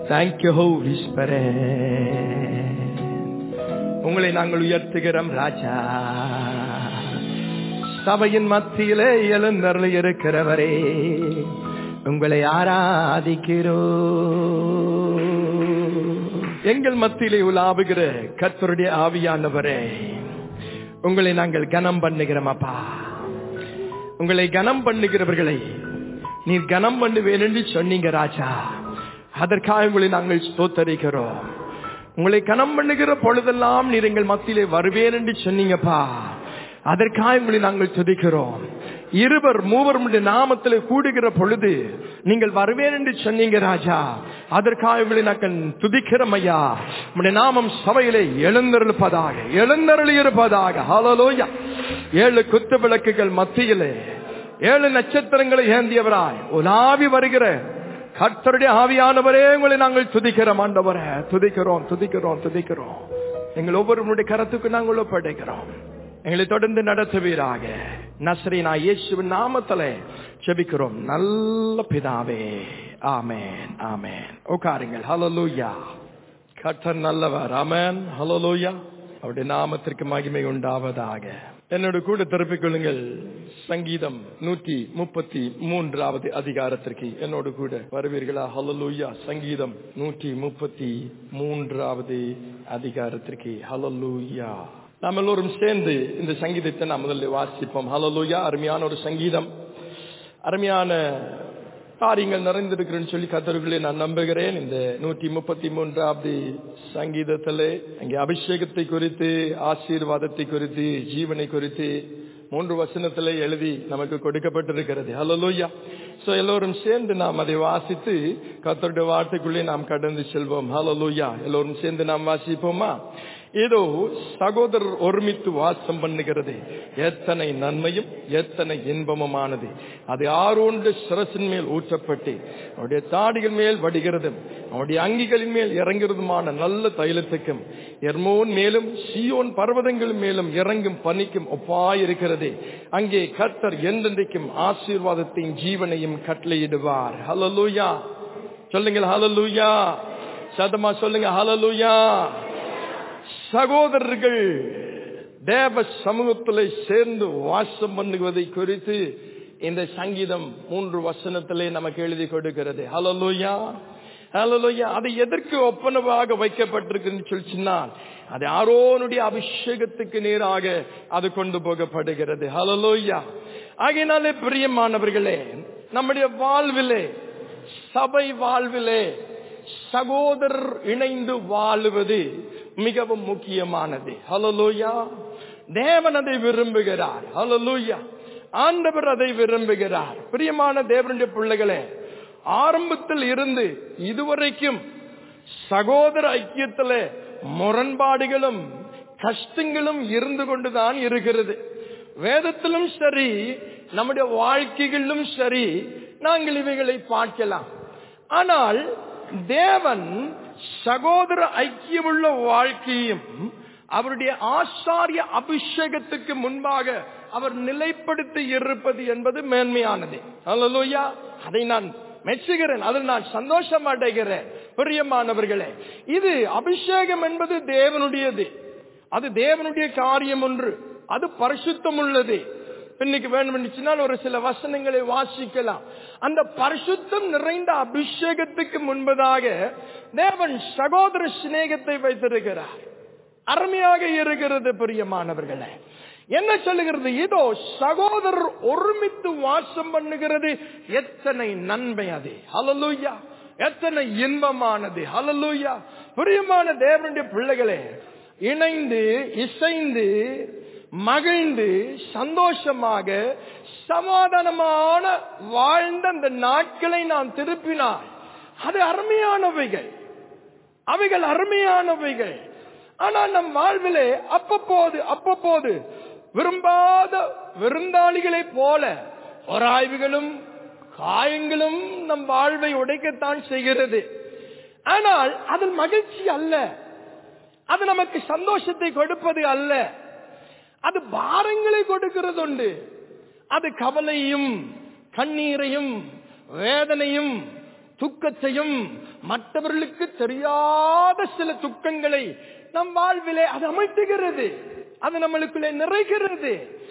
Thank you Holi உங்களை நாங்கள் உயர்த்துகிறோம் ராஜா சபையின் மத்தியிலே எழுந்தருள் இருக்கிறவரே உங்களை ஆராதிக்கிறோ எங்கள் மத்தியிலே உலாவுகிற கத்தருடைய ஆவியானவரே உங்களை நாங்கள் கனம் பண்ணுகிறோம் அப்பா உங்களை கனம் பண்ணுகிறவர்களை நீர் கனம் பண்ணுவேன் என்று சொன்னீங்க ராஜா அதற்காக உங்களை நாங்கள் ஸ்தோத்தரிக்கிறோம் உங்களை கனம் பண்ணுகிற பொழுதெல்லாம் நீர் எங்கள் மத்தியிலே வருவேன் என்று சொன்னீங்கப்பா அதற்காக உங்களை நாங்கள் துதிக்கிறோம் இருவர் மூவர் உடைய நாமத்திலே கூடுகிற பொழுது நீங்கள் வருவேன் என்று சொன்னீங்க ராஜா அதற்காக உங்களை நாங்கள் துதிக்கிறோம் ஐயா உடைய நாமம் சபையிலே எழுந்தருள்பதாக எழுந்தருளி இருப்பதாக ஹலலோயா ஏழு குத்து விளக்குகள் மத்தியிலே ஏழு நட்சத்திரங்களை ஏந்தியவராய் உலாவி வருகிற கர்த்தருடைய ஆவியானவரே உங்களை நாங்கள் துதிக்கிறோம் ஆண்டவரே துதிக்கிறோம் துதிக்கிறோம் துதிக்கிறோம் எங்கள் ஒவ்வொருவருடைய கரத்துக்கு நாங்கள் ஒப்படைக்கிறோம் எங்களை தொடர்ந்து நடத்துவீராக நஸ்ரீனா இயேசுவின் நாமத்திலே செபிக்கிறோம் நல்ல பிதாவே ஆமேன் ஆமேன் உட்காருங்கள் ஹலலூயா கர்த்தர் நல்லவர் ஆமேன் ஹலலூயா அவருடைய நாமத்திற்கு மகிமை உண்டாவதாக என்னோட கூட திருப்பிக் கொள்ளுங்கள் சங்கீதம் நூற்றி முப்பத்தி மூன்றாவது அதிகாரத்திற்கு என்னோடு கூட வருவீர்களா ஹலலூயா சங்கீதம் நூற்றி முப்பத்தி மூன்றாவது அதிகாரத்திற்கு ஹலலூயா நாம் எல்லோரும் சேர்ந்து இந்த சங்கீதத்தை நாம் முதல்ல வாசிப்போம் ஹலலூயா அருமையான ஒரு சங்கீதம் அருமையான காரியங்கள் நிறைந்திருக்கிறேன்னு சொல்லி கத்தர்களே நான் நம்புகிறேன் இந்த நூற்றி முப்பத்தி மூன்றாவது சங்கீதத்திலே அங்கே அபிஷேகத்தை குறித்து ஆசீர்வாதத்தை குறித்து ஜீவனை குறித்து மூன்று வசனத்திலே எழுதி நமக்கு கொடுக்கப்பட்டிருக்கிறது ஹலலோயா சோ எல்லோரும் சேர்ந்து நாம் அதை வாசித்து கத்தருடைய வார்த்தைக்குள்ளே நாம் கடந்து செல்வோம் ஹலலோயா எல்லோரும் சேர்ந்து நாம் வாசிப்போமா ஏதோ சகோதரர் ஒருமித்து வாசம் பண்ணுகிறது எத்தனை நன்மையும் எத்தனை இன்பமுமானது அது ஆரோண்டு சிரசின் மேல் ஊற்றப்பட்டு அவருடைய தாடிகள் மேல் வடிகிறது அவருடைய அங்கிகளின் மேல் இறங்குறதுமான நல்ல தைலத்துக்கும் எர்மோன் மேலும் சியோன் பர்வதங்கள் மேலும் இறங்கும் பனிக்கும் ஒப்பாயிருக்கிறது அங்கே கர்த்தர் என்றென்றைக்கும் ஆசீர்வாதத்தையும் ஜீவனையும் கட்டளையிடுவார் ஹலலூயா சொல்லுங்கள் ஹலலூயா சதமா சொல்லுங்க ஹலலூயா சகோதரர்கள் தேவ சமூகத்தில் சேர்ந்து வாசம் பண்ணுவதை குறித்து இந்த சங்கீதம் மூன்று வசனத்திலே நமக்கு எழுதி கொடுக்கிறது ஹலலோயா ஹலலோயா அது எதற்கு ஒப்பனவாக வைக்கப்பட்டிருக்குன்னு சொல்லிச்சுன்னால் அது ஆரோனுடைய அபிஷேகத்துக்கு நேராக அது கொண்டு போகப்படுகிறது ஹலலோயா ஆகையினாலே பிரியமானவர்களே நம்முடைய வாழ்விலே சபை வாழ்விலே சகோதரர் இணைந்து வாழுவது மிகவும் முக்கியமானது ஹலலூயா தேவன் அதை விரும்புகிறார் ஹலலூயா ஆண்டவர் அதை விரும்புகிறார் பிரியமான தேவனுடைய பிள்ளைகளே ஆரம்பத்தில் இருந்து இதுவரைக்கும் சகோதர ஐக்கியத்தில் முரண்பாடுகளும் கஷ்டங்களும் இருந்து கொண்டுதான் இருக்கிறது வேதத்திலும் சரி நம்முடைய வாழ்க்கைகளிலும் சரி நாங்கள் இவைகளை பார்க்கலாம் ஆனால் தேவன் சகோதர ஐக்கியமுள்ள வாழ்க்கையும் அவருடைய ஆசாரிய அபிஷேகத்துக்கு முன்பாக அவர் நிலைப்படுத்தி இருப்பது என்பது மேன்மையானது அல்லலோயா அதை நான் மெச்சுகிறேன் அதில் நான் சந்தோஷம் அடைகிறேன் பிரியமானவர்களே இது அபிஷேகம் என்பது தேவனுடையது அது தேவனுடைய காரியம் ஒன்று அது பரிசுத்தம் உள்ளது இன்னைக்கு வேண்டும் ஒரு சில வசனங்களை வாசிக்கலாம் அந்த பரிசுத்தம் நிறைந்த அபிஷேகத்துக்கு முன்பதாக தேவன் சகோதர சிநேகத்தை வைத்திருக்கிறார் அருமையாக இருக்கிறது பிரியமானவர்களே என்ன சொல்லுகிறது இதோ சகோதரர் ஒருமித்து வாசம் பண்ணுகிறது எத்தனை நன்மை அது ஹலலூயா எத்தனை இன்பமானது ஹலலூயா பிரியமான தேவனுடைய பிள்ளைகளே இணைந்து இசைந்து மகிழ்ந்து சந்தோஷமாக சமாதானமான வாழ்ந்த அந்த நாட்களை நாம் திருப்பினால் அது அருமையானவைகள் அவைகள் அருமையானவைகள் ஆனால் நம் வாழ்விலே அப்பப்போது அப்பப்போது விரும்பாத விருந்தாளிகளைப் போல ஒராய்வுகளும் காயங்களும் நம் வாழ்வை உடைக்கத்தான் செய்கிறது ஆனால் அதில் மகிழ்ச்சி அல்ல அது நமக்கு சந்தோஷத்தை கொடுப்பது அல்ல அது பாரங்களை கொடுக்கிறது உண்டு அது கவலையும் கண்ணீரையும் வேதனையும் துக்கத்தையும் மற்றவர்களுக்கு தெரியாத சில துக்கங்களை நம் வாழ்விலே அது அமைத்துகிறது அது நம்மளுக்குள்ளே நிறைகிறது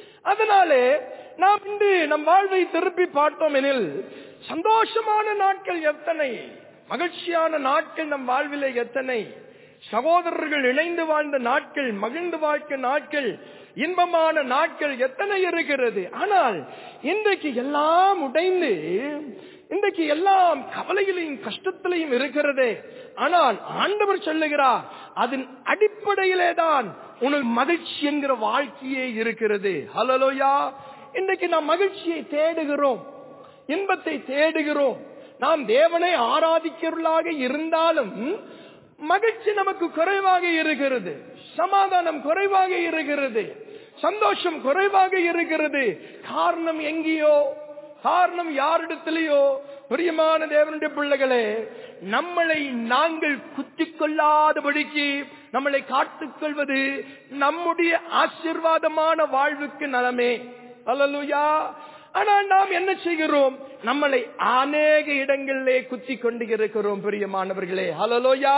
அதனாலே நாம் இன்று நம் வாழ்வை திருப்பி பார்த்தோம் எனில் சந்தோஷமான நாட்கள் எத்தனை மகிழ்ச்சியான நாட்கள் நம் வாழ்விலே எத்தனை சகோதரர்கள் இணைந்து வாழ்ந்த நாட்கள் மகிழ்ந்து வாழ்க்கை நாட்கள் இன்பமான நாட்கள் எத்தனை இருக்கிறது ஆனால் இன்றைக்கு எல்லாம் உடைந்து இன்றைக்கு எல்லாம் கவலையிலையும் கஷ்டத்திலையும் இருக்கிறது ஆனால் ஆண்டவர் சொல்லுகிறார் அதன் அடிப்படையிலே தான் உனக்கு மகிழ்ச்சி என்கிற வாழ்க்கையே இருக்கிறது ஹலலோயா இன்றைக்கு நாம் மகிழ்ச்சியை தேடுகிறோம் இன்பத்தை தேடுகிறோம் நாம் தேவனை ஆராதிக்கிறவர்களாக இருந்தாலும் மகிழ்ச்சி நமக்கு குறைவாக இருக்கிறது சமாதானம் குறைவாக இருக்கிறது சந்தோஷம் குறைவாக இருக்கிறது காரணம் எங்கேயோ காரணம் யாரிடத்திலேயோ பிரியமான தேவனுடைய பிள்ளைகளே நம்மளை நாங்கள் குத்திக் கொள்ளாதபடிக்கு நம்மளை காத்துக் கொள்வது நம்முடைய ஆசிர்வாதமான வாழ்வுக்கு நலமே அல்லலுயா ஆனால் நாம் என்ன செய்கிறோம் நம்மளை அநேக இடங்களிலே குத்தி கொண்டு இருக்கிறோம் பிரியமானவர்களே ஹலலோயா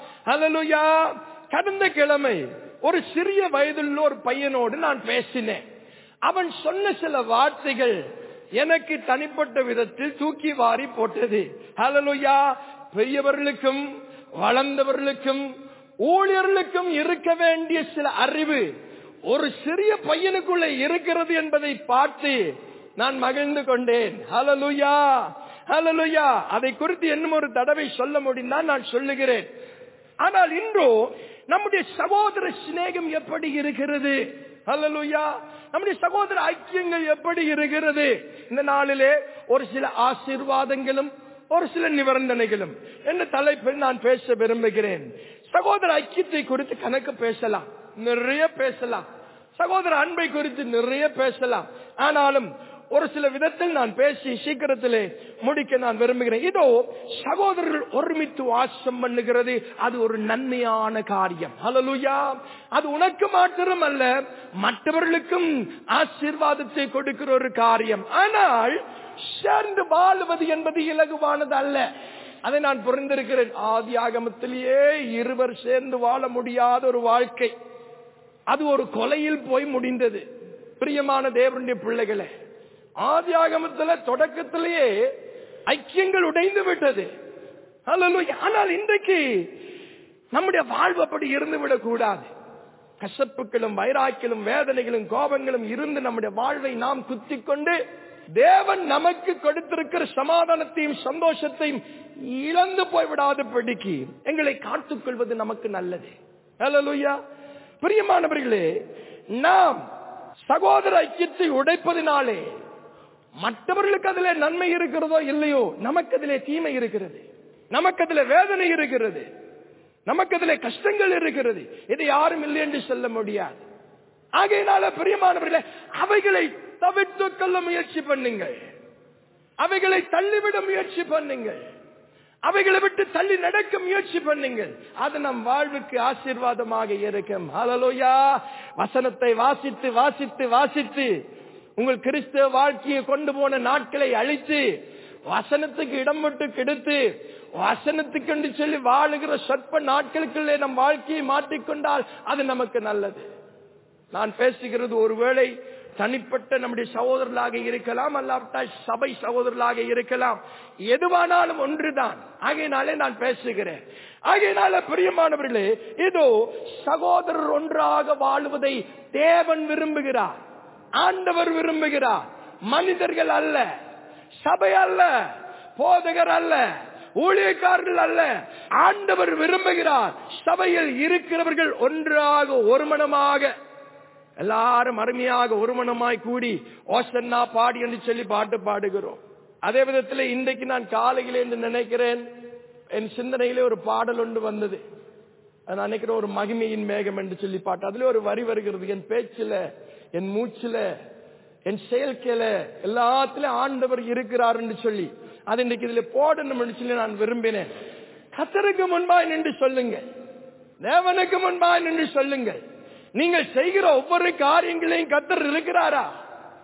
ஹலலோயா கடந்த கிழமை ஒரு சிறிய வயதுள்ள ஒரு பையனோடு நான் பேசினேன் அவன் சொன்ன சில வார்த்தைகள் எனக்கு தனிப்பட்ட விதத்தில் தூக்கி வாரி போட்டது ஹலலுயா பெரியவர்களுக்கும் வளர்ந்தவர்களுக்கும் ஊழியர்களுக்கும் இருக்க வேண்டிய சில அறிவு ஒரு சிறிய பையனுக்குள்ள இருக்கிறது என்பதை பார்த்து நான் மகிழ்ந்து கொண்டேன் ஹலலுயா ஹலலுயா அதை குறித்து இன்னும் ஒரு தடவை சொல்ல முடிந்தால் நான் சொல்லுகிறேன் ஆனால் இன்றோ நம்முடைய சகோதர சிநேகம் எப்படி இருக்கிறது ஹலலுயா நம்முடைய சகோதர ஐக்கியங்கள் எப்படி இருக்கிறது இந்த நாளிலே ஒரு சில ஆசீர்வாதங்களும் ஒரு சில நிபந்தனைகளும் என்ற தலைப்பில் நான் பேச விரும்புகிறேன் சகோதர ஐக்கியத்தை குறித்து கணக்கு பேசலாம் நிறைய பேசலாம் சகோதர அன்பை குறித்து நிறைய பேசலாம் ஆனாலும் ஒரு சில விதத்தில் நான் பேசி சீக்கிரத்திலே முடிக்க நான் விரும்புகிறேன் இதோ சகோதரர்கள் ஒருமித்து வாசம் பண்ணுகிறது அது ஒரு நன்மையான காரியம் ஹலலுயா அது உனக்கு மாத்திரம் அல்ல மற்றவர்களுக்கும் ஆசீர்வாதத்தை கொடுக்கிற ஒரு காரியம் ஆனால் சேர்ந்து வாழுவது என்பது இலகுவானது அல்ல அதை நான் புரிந்திருக்கிறேன் ஆதி ஆகமத்திலேயே இருவர் சேர்ந்து வாழ முடியாத ஒரு வாழ்க்கை அது ஒரு கொலையில் போய் முடிந்தது பிரியமான தேவனுடைய பிள்ளைகளே ஆதி ஆகமத்துல தொடக்கத்திலேயே ஐக்கியங்கள் உடைந்து விட்டது ஆனால் இன்றைக்கு நம்முடைய வாழ்வு அப்படி இருந்து விடக்கூடாது கசப்புகளும் வைராக்கிலும் வேதனைகளும் கோபங்களும் இருந்து நம்முடைய வாழ்வை நாம் குத்திக் கொண்டு தேவன் நமக்கு கொடுத்திருக்கிற சமாதானத்தையும் சந்தோஷத்தையும் இழந்து போய்விடாத படிக்கு எங்களை காத்துக் கொள்வது நமக்கு நல்லது ஹலலுயா பிரியமானவர்களே நாம் சகோதர ஐக்கியத்தை உடைப்பதினாலே மற்றவர்களுக்கு அதிலே நன்மை இருக்கிறதோ இல்லையோ நமக்கு அதிலே தீமை இருக்கிறது நமக்கு அதிலே வேதனை இருக்கிறது நமக்கு அதிலே கஷ்டங்கள் இருக்கிறது இது யாரும் இல்லை என்று சொல்ல முடியாது ஆகையினால பிரியமானவர்களே அவைகளை தவிர்த்து கொள்ள முயற்சி பண்ணுங்கள் அவைகளை தள்ளிவிட முயற்சி பண்ணுங்கள் அவைகளை விட்டு தள்ளி நடக்க முயற்சி பண்ணுங்கள் அது நம் வாழ்வுக்கு ஆசீர்வாதமாக இருக்கும் ஹலலோயா வசனத்தை வாசித்து வாசித்து வாசித்து உங்கள் கிறிஸ்தவ வாழ்க்கையை கொண்டு போன நாட்களை அழித்து வசனத்துக்கு இடம் விட்டு கெடுத்து வசனத்துக்கு என்று சொல்லி வாழுகிற சொற்ப நாட்களுக்குள்ளே நம் வாழ்க்கையை மாற்றிக்கொண்டால் அது நமக்கு நல்லது நான் பேசுகிறது ஒருவேளை தனிப்பட்ட நம்முடைய சகோதரர்களாக இருக்கலாம் அல்லாவிட்டால் சபை சகோதரர்களாக இருக்கலாம் எதுவானாலும் ஒன்றுதான் ஆகையினாலே நான் பேசுகிறேன் ஆகையினால பிரியமானவர்களே இதோ சகோதரர் ஒன்றாக வாழுவதை தேவன் விரும்புகிறார் ஆண்டவர் விரும்புகிறார் மனிதர்கள் அல்ல சபை அல்ல போதகர் அல்ல ஊழியக்காரர்கள் அல்ல ஆண்டவர் விரும்புகிறார் சபையில் இருக்கிறவர்கள் ஒன்றாக ஒருமனமாக எல்லாரும் அருமையாக ஒருமனமாய் கூடி ஓசன்னா பாடி என்று சொல்லி பாட்டு பாடுகிறோம் அதே விதத்தில் இன்றைக்கு நான் காலையில் என்று நினைக்கிறேன் என் சிந்தனையிலே ஒரு பாடல் ஒன்று வந்தது நான் நினைக்கிறேன் ஒரு மகிமையின் மேகம் என்று சொல்லி பாட்டு அதுல ஒரு வரி வருகிறது என் பேச்சுல என் மூச்சுல என் செயற்கையில எல்லாத்திலும் ஆண்டவர் இருக்கிறார் என்று சொல்லி அது இன்றைக்கு இதுல போடணும் என்று சொல்லி நான் விரும்பினேன் கத்தருக்கு முன்பாய் நின்று சொல்லுங்கள் தேவனுக்கு முன்பாய் நின்று சொல்லுங்கள் நீங்கள் செய்கிற ஒவ்வொரு காரியங்களையும் கத்தர் இருக்கிறாரா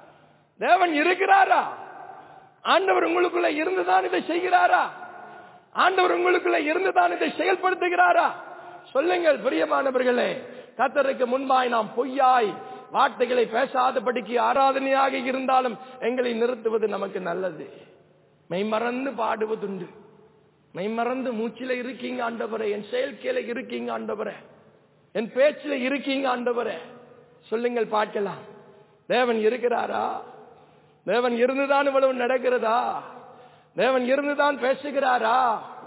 தேவன் இருக்கிறாரா ஆண்டவர் உங்களுக்குள்ள இருந்துதான் இதை செய்கிறாரா ஆண்டவர் உங்களுக்குள்ள இருந்துதான் இதை செயல்படுத்துகிறாரா சொல்லுங்கள் பிரியமானவர்களே கத்தருக்கு முன்பாய் நாம் பொய்யாய் வார்த்தைகளை பேசாதபடிக்கு ஆராதனையாக இருந்தாலும் எங்களை நிறுத்துவது நமக்கு நல்லது மெய்மறந்து பாடுவதுண்டு மெய்மறந்து மூச்சில இருக்கீங்க ஆண்டவரே என் செயற்கையில இருக்கீங்க ஆண்டவரே என் பேச்சில இருக்கீங்க ஆண்டவரே சொல்லுங்கள் பார்க்கலாம் தேவன் இருக்கிறாரா தேவன் இருந்துதான் இவ்வளவு நடக்கிறதா தேவன் இருந்துதான் பேசுகிறாரா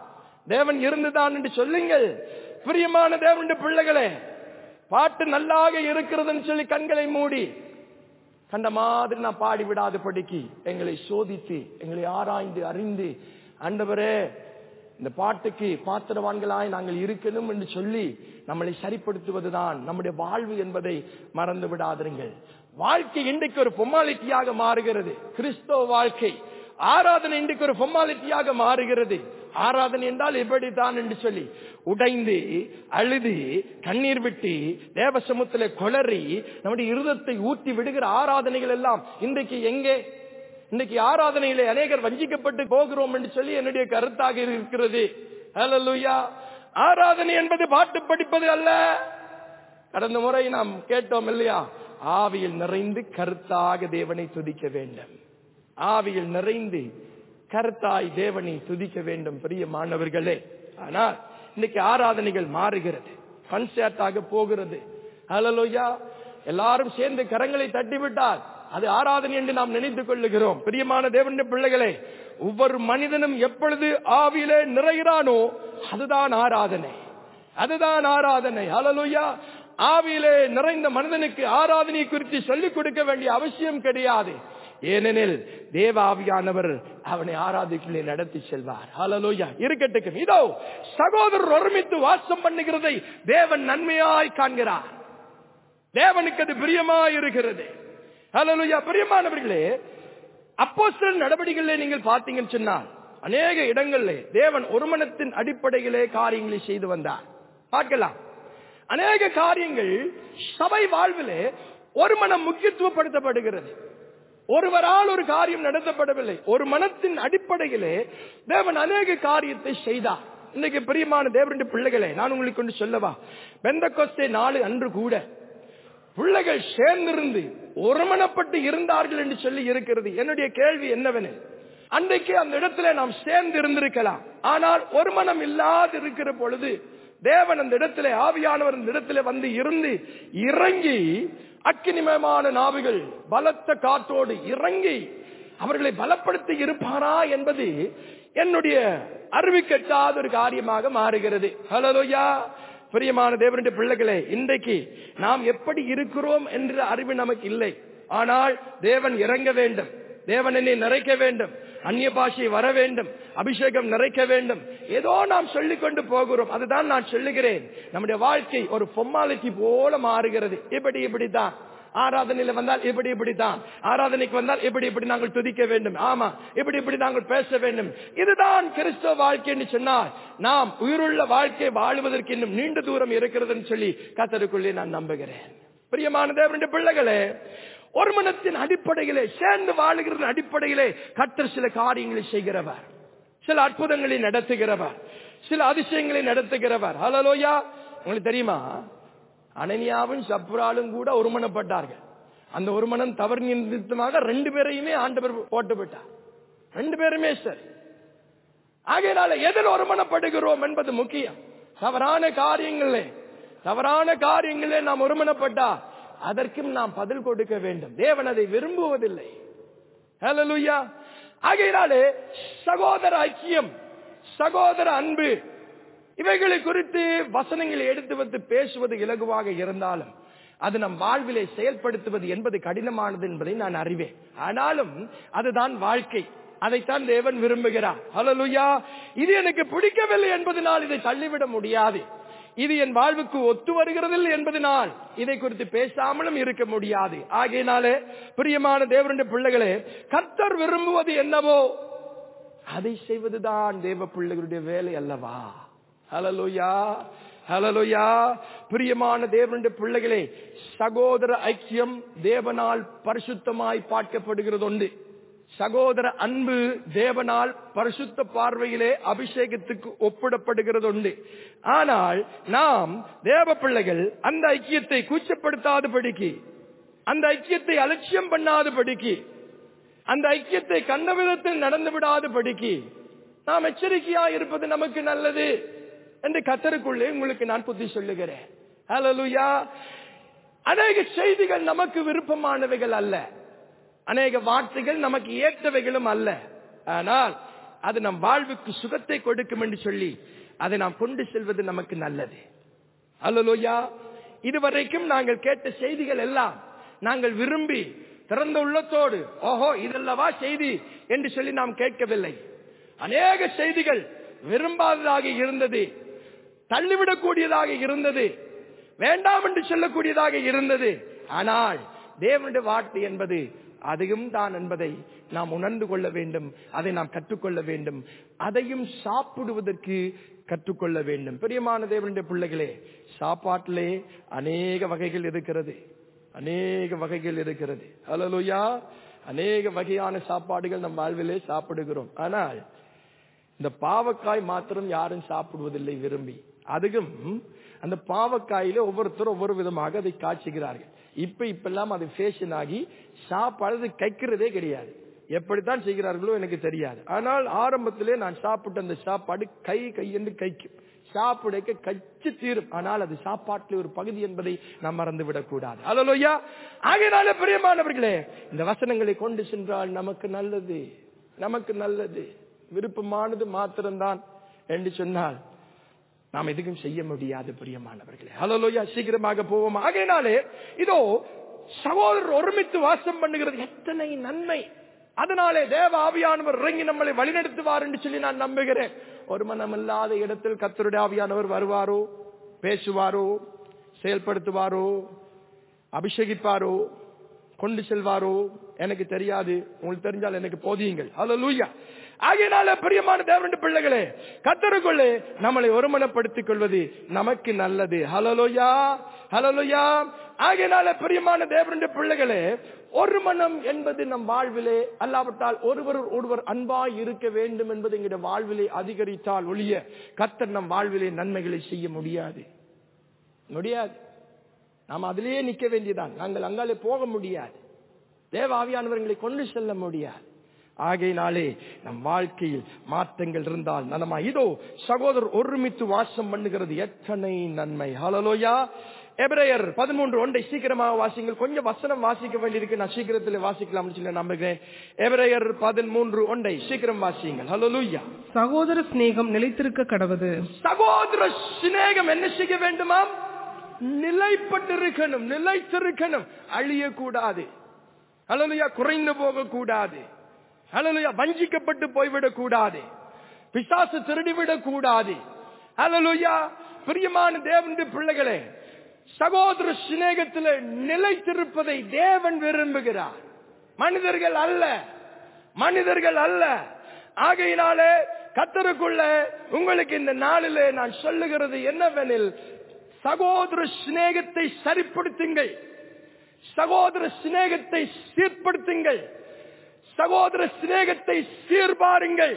தேவன் இருந்துதான் என்று சொல்லுங்கள் பிரியமான தேவனுடைய பிள்ளைகளே பாட்டு நல்லாக இருக்கிறதுன்னு சொல்லி கண்களை மூடி கண்ட மாதிரி நான் பாடி விடாத படிக்கு எங்களை சோதித்து எங்களை ஆராய்ந்து அறிந்து ஆண்டவரே இந்த பாட்டுக்கு பாத்திரவான்களாய் நாங்கள் இருக்கணும் என்று சொல்லி நம்மளை சரிப்படுத்துவதுதான் நம்முடைய வாழ்வு என்பதை மறந்து விடாதிருங்கள் வாழ்க்கை இன்றைக்கு ஒரு பொம்மாலிட்டியாக மாறுகிறது கிறிஸ்தவ வாழ்க்கை ஆராதனை இன்றைக்கு ஒரு பொம்மாலிட்டியாக மாறுகிறது ஆராதனை என்றால் எப்படித்தான் என்று சொல்லி உடைந்து அழுது கண்ணீர் விட்டு தேவசமுத்தில கொளறி நம்முடைய இருதத்தை ஊற்றி விடுகிற ஆராதனைகள் எல்லாம் இன்றைக்கு எங்கே இன்னைக்கு ஆராதனையிலே அநேகர் வஞ்சிக்கப்பட்டு போகிறோம் என்று சொல்லி என்னுடைய கருத்தாக இருக்கிறது ஹalleluya ஆராதனை என்பது பாட்டு படிப்பது அல்ல கடந்த முறை நாம் கேட்டோம் இல்லையா ஆவியில் நிறைந்து கருத்தாக தேவனை துதிக்க வேண்டும் ஆவியில் நிறைந்து கருத்தாய் தேவனை துதிக்க வேண்டும் பிரியமானவர்களே ஆனால் இன்னைக்கு ஆராதனைகள் மாறுகிறது கன்சர்ட்டாக போகிறது ஹalleluya எல்லாரும் சேர்ந்து கரங்களை தட்டிவிட்டால் அது ஆராதனை என்று நாம் நினைத்துக் கொள்ளுகிறோம் பிரியமான தேவனுடைய பிள்ளைகளே ஒவ்வொரு மனிதனும் எப்பொழுது ஆவியிலே நிறைகிறானோ அதுதான் ஆராதனை அதுதான் ஆராதனை ஹalleluya ஆவியிலே நிறைந்த மனிதனுக்கு ஆராதனை குறித்து சொல்லிக் கொடுக்க வேண்டிய அவசியம் கிடையாது ஏனெனில் தேவ ஆவியானவர் அவனை ஆராதிக்குள்ளே நடத்தி செல்வார் ஹalleluya இருக்கட்டும் இதோ சகோதரர் ஒருமித்து வாசம் பண்ணுகிறதை தேவன் நன்மையாய் காண்கிறார் தேவனுக்கு அது பிரியமாய் இருக்கிறது ஹalleluya பிரியமானவர்களே அப்போஸ்தலர் நடவடிக்கைகளை நீங்கள் பார்த்தீங்கன்னு சொன்னால் அநேக இடங்களிலே தேவன் ஒருமனத்தின் அடிப்படையிலே காரியங்களை செய்து வந்தார் பார்க்கலாம் அநேக காரியங்கள் சபை வாழ்விலே ஒரு மனம் முக்கியத்துவப்படுத்தப்படுகிறது ஒருவரால் ஒரு காரியம் நடத்தப்படவில்லை ஒரு மனத்தின் அடிப்படையிலே தேவன் அநேக காரியத்தை செய்தார் இன்னைக்கு பிரியமான தேவனுடைய பிள்ளைகளே நான் உங்களுக்கு கொண்டு சொல்லவா பெந்த கொஸ்தே நாளு அன்று கூட பிள்ளைகள் சேர்ந்திருந்து ஒருமனப்பட்டு இருந்தார்கள் என்று சொல்லி இருக்கிறது என்னுடைய கேள்வி என்னவெனில் அன்றைக்கு அந்த இடத்துல நாம் சேர்ந்து இருந்திருக்கலாம் ஆனால் ஒரு மனம் இல்லாது இருக்கிற பொழுது தேவன் அந்த இடத்துல ஆவியானவர் அந்த இடத்துல வந்து இருந்து இறங்கி அக்கினிமயமான நாவுகள் பலத்த காற்றோடு இறங்கி அவர்களை பலப்படுத்தி இருப்பாரா என்பது என்னுடைய அறிவிக்கட்டாத ஒரு காரியமாக மாறுகிறது ஹலோயா பிரியமான தேவனுடைய பிள்ளைகளே இன்றைக்கு நாம் எப்படி இருக்கிறோம் என்ற அறிவு நமக்கு இல்லை ஆனால் தேவன் இறங்க வேண்டும் தேவன் என்னை நிறைக்க வேண்டும் அந்நிய பாஷை வர வேண்டும் அபிஷேகம் நிறைக்க வேண்டும் ஏதோ நாம் சொல்லிக் கொண்டு போகிறோம் அதுதான் நான் சொல்லுகிறேன் நம்முடைய வாழ்க்கை ஒரு பொம்மாலிட்டி போல மாறுகிறது இப்படி இப்படித்தான் ஆராதனையில வந்தால் இப்படி இப்படித்தான் ஆராதனைக்கு வந்தால் இப்படி இப்படி நாங்கள் துதிக்க வேண்டும் ஆமா இப்படி இப்படி நாங்கள் பேச வேண்டும் இதுதான் கிறிஸ்தவ வாழ்க்கை என்று சொன்னால் நாம் உயிருள்ள வாழ்க்கை வாழுவதற்கு இன்னும் நீண்ட தூரம் இருக்கிறதுன்னு சொல்லி கத்தருக்குள்ளே நான் நம்புகிறேன் பிரியமான தேவனுடைய பிள்ளைகளே ஒரு மனத்தின் அடிப்படையிலே சேர்ந்து வாழுகிற அடிப்படையிலே கத்தர் சில காரியங்களை செய்கிறவர் சில அற்புதங்களை நடத்துகிறவர் சில அதிசயங்களை நடத்துகிறவர் ஹலலோயா உங்களுக்கு தெரியுமா அனனியாவும் சப்ராலும் கூட ஒருமனப்பட்டார்கள் அந்த ஒருமனம் தவறு நிமித்தமாக ரெண்டு பேரையுமே ஆண்டவர் போட்டு விட்டார் ரெண்டு பேருமே சரி ஆகையினால எதில் ஒருமனப்படுகிறோம் என்பது முக்கியம் தவறான காரியங்களே தவறான காரியங்களே நாம் ஒருமனப்பட்டா அதற்கும் நாம் பதில் கொடுக்க வேண்டும் தேவன் அதை விரும்புவதில்லை ஹalleluya ஆகையினாலே சகோதர ஐக்கியம் சகோதர அன்பு இவைகளை குறித்து வசனங்களை எடுத்து வந்து பேசுவது இலகுவாக இருந்தாலும் அது நம் வாழ்விலே செயல்படுத்துவது என்பது கடினமானது என்பதை நான் அறிவேன் ஆனாலும் அதுதான் வாழ்க்கை அதைத்தான் தேவன் விரும்புகிறார் ஹalleluya இது எனக்கு பிடிக்கவில்லை என்பதனால் இதை தள்ளிவிட முடியாது இது என் வாழ்வுக்கு ஒத்து வருகிறதில்லை என்பதனால் இதை குறித்து பேசாமலும் இருக்க முடியாது ஆகையினாலே பிரியமான தேவனுடைய பிள்ளைகளே கர்த்தர் விரும்புவது என்னவோ அதை செய்வதுதான் தேவ பிள்ளைகளுடைய வேலை அல்லவா ஹலலுயா ஹலலுயா பிரியமான தேவனுடைய பிள்ளைகளே சகோதர ஐக்கியம் தேவனால் பரிசுத்தமாய் பார்க்கப்படுகிறது உண்டு சகோதர அன்பு தேவனால் பரிசுத்த பார்வையிலே அபிஷேகத்துக்கு ஒப்பிடப்படுகிறது உண்டு ஆனால் நாம் தேவ பிள்ளைகள் அந்த ஐக்கியத்தை கூச்சப்படுத்தாதபடிக்கு அந்த ஐக்கியத்தை அலட்சியம் பண்ணாதபடிக்கு அந்த ஐக்கியத்தை கண்ட விதத்தில் நடந்து விடாதபடிக்கு நாம் எச்சரிக்கையா இருப்பது நமக்கு நல்லது என்று கத்தருக்குள்ளே உங்களுக்கு நான் புத்தி சொல்லுகிறேன் ஹalleluya அநேக செய்திகள் நமக்கு விருப்பமானவைகள் அல்ல அநேக வார்த்தைகள் நமக்கு ஏற்றவைகளும் அல்ல ஆனால் அது நம் வாழ்வுக்கு சுகத்தை கொடுக்கும் என்று சொல்லி அதை நாம் கொண்டு செல்வது நமக்கு நல்லது அல்லலோயா இதுவரைக்கும் நாங்கள் கேட்ட செய்திகள் எல்லாம் நாங்கள் விரும்பி திறந்த உள்ளத்தோடு ஓஹோ இதல்லவா செய்தி என்று சொல்லி நாம் கேட்கவில்லை அநேக செய்திகள் விரும்பாததாக இருந்தது தள்ளிவிடக்கூடியதாக இருந்தது வேண்டாம் என்று சொல்லக்கூடியதாக இருந்தது ஆனால் தேவனுடைய வார்த்தை என்பது அதையும் தான் என்பதை நாம் உணர்ந்து கொள்ள வேண்டும் அதை நாம் கற்றுக்கொள்ள வேண்டும் அதையும் சாப்பிடுவதற்கு கற்றுக்கொள்ள வேண்டும் பிரியமான தேவனுடைய பிள்ளைகளே சாப்பாட்டிலே அநேக வகைகள் இருக்கிறது அநேக வகைகள் இருக்கிறது ஹalleluya அநேக வகையான சாப்பாடுகள் நம் வாழ்விலே சாப்பிடுகிறோம் ஆனால் இந்த பாவக்காய் மாத்திரம் யாரும் சாப்பிடுவதில்லை விரும்பி அதுவும் அந்த பாவக்காயில ஒவ்வொருத்தரும் ஒவ்வொரு விதமாக அதை காய்ச்சுகிறார்கள் இப்ப இப்பெல்லாம் அது ஃபேஷன் ஆகி சாப்பாடு கைக்கிறதே கிடையாது எப்படித்தான் செய்கிறார்களோ எனக்கு தெரியாது ஆனால் ஆரம்பத்திலே நான் சாப்பிட்ட அந்த சாப்பாடு கை கையென்று கைக்கும் சாப்பிடைக்க கச்சு தீரும் ஆனால் அது சாப்பாட்டில் ஒரு பகுதி என்பதை நாம் மறந்து விடக்கூடாது அலலோயா ஆகையினால பிரியமானவர்களே இந்த வசனங்களை கொண்டு சென்றால் நமக்கு நல்லது நமக்கு நல்லது விருப்பமானது மாத்திரம்தான் என்று சொன்னால் நாம் எதுக்கும் செய்ய முடியாது பிரியமானவர்களே ஹலோலோயா சீக்கிரமாக போவோம் ஆகையினாலே இதோ சகோதரர் ஒருமித்து வாசம் பண்ணுகிறது எத்தனை நன்மை அதனாலே தேவ ஆவியானவர் இறங்கி நம்மளை வழிநடத்துவார் என்று சொல்லி நான் நம்புகிறேன் ஒரு மனமில்லாத இடத்தில் கத்தருடைய ஆவியானவர் வருவாரோ பேசுவாரோ செயல்படுத்துவாரோ அபிஷேகிப்பாரோ கொண்டு செல்வாரோ எனக்கு தெரியாது உங்களுக்கு தெரிஞ்சால் எனக்கு போதியுங்கள் ஹலோ லூயா ஆகையினால பிரியமான தேவனுடைய பிள்ளைகளே கத்தருக்குள்ளே நம்மளை ஒருமனப்படுத்திக் கொள்வது நமக்கு நல்லது ஹலலோயா ஹலலோயா ஆகையினால பிரியமான தேவனுடைய பிள்ளைகளே ஒரு மனம் என்பது நம் வாழ்விலே அல்லாவிட்டால் ஒருவர் ஒருவர் அன்பாய் இருக்க வேண்டும் என்பது எங்களுடைய வாழ்விலே அதிகரித்தால் ஒழிய கத்தர் நம் வாழ்விலே நன்மைகளை செய்ய முடியாது முடியாது நாம் அதிலேயே நிக்க வேண்டியதான் நாங்கள் அங்காலே போக முடியாது தேவ ஆவியானவர்களை கொண்டு செல்ல முடியாது ஆகையினாலே நம் வாழ்க்கையில் மாற்றங்கள் இருந்தால் நலமா இதோ சகோதரர் ஒருமித்து வாசம் பண்ணுகிறது எத்தனை நன்மை ஹலலோயா எபிரேயர் பதிமூன்று ஒன்றை சீக்கிரமாக வாசிங்கள் கொஞ்சம் வசனம் வாசிக்க வேண்டியிருக்கு நான் சீக்கிரத்தில் வாசிக்கலாம் சொல்லி நம்புகிறேன் எபிரேயர் பதிமூன்று ஒன்றை சீக்கிரம் வாசியுங்கள் ஹலலூயா சகோதர சிநேகம் நிலைத்திருக்க கடவது சகோதர சிநேகம் என்ன செய்ய வேண்டுமாம் நிலைப்பட்டிருக்கணும் நிலைத்திருக்கணும் அழியக்கூடாது அலலுயா குறைந்து போக கூடாது அலலுயா வஞ்சிக்கப்பட்டு போய்விடக் கூடாது பிசாசு திருடிவிடக் கூடாது அலலுயா பிரியமான தேவனுடைய பிள்ளைகளே சகோதர சிநேகத்தில் நிலைத்திருப்பதை தேவன் விரும்புகிறார் மனிதர்கள் அல்ல மனிதர்கள் அல்ல ஆகையினாலே கத்தருக்குள்ள உங்களுக்கு இந்த நாளிலே நான் சொல்லுகிறது என்னவெனில் சகோதர சிநேகத்தை சரிப்படுத்துங்கள் சகோதர சிநேகத்தை சீர்படுத்துங்கள் சகோதர சிநேகத்தை சீர்பாருங்கள்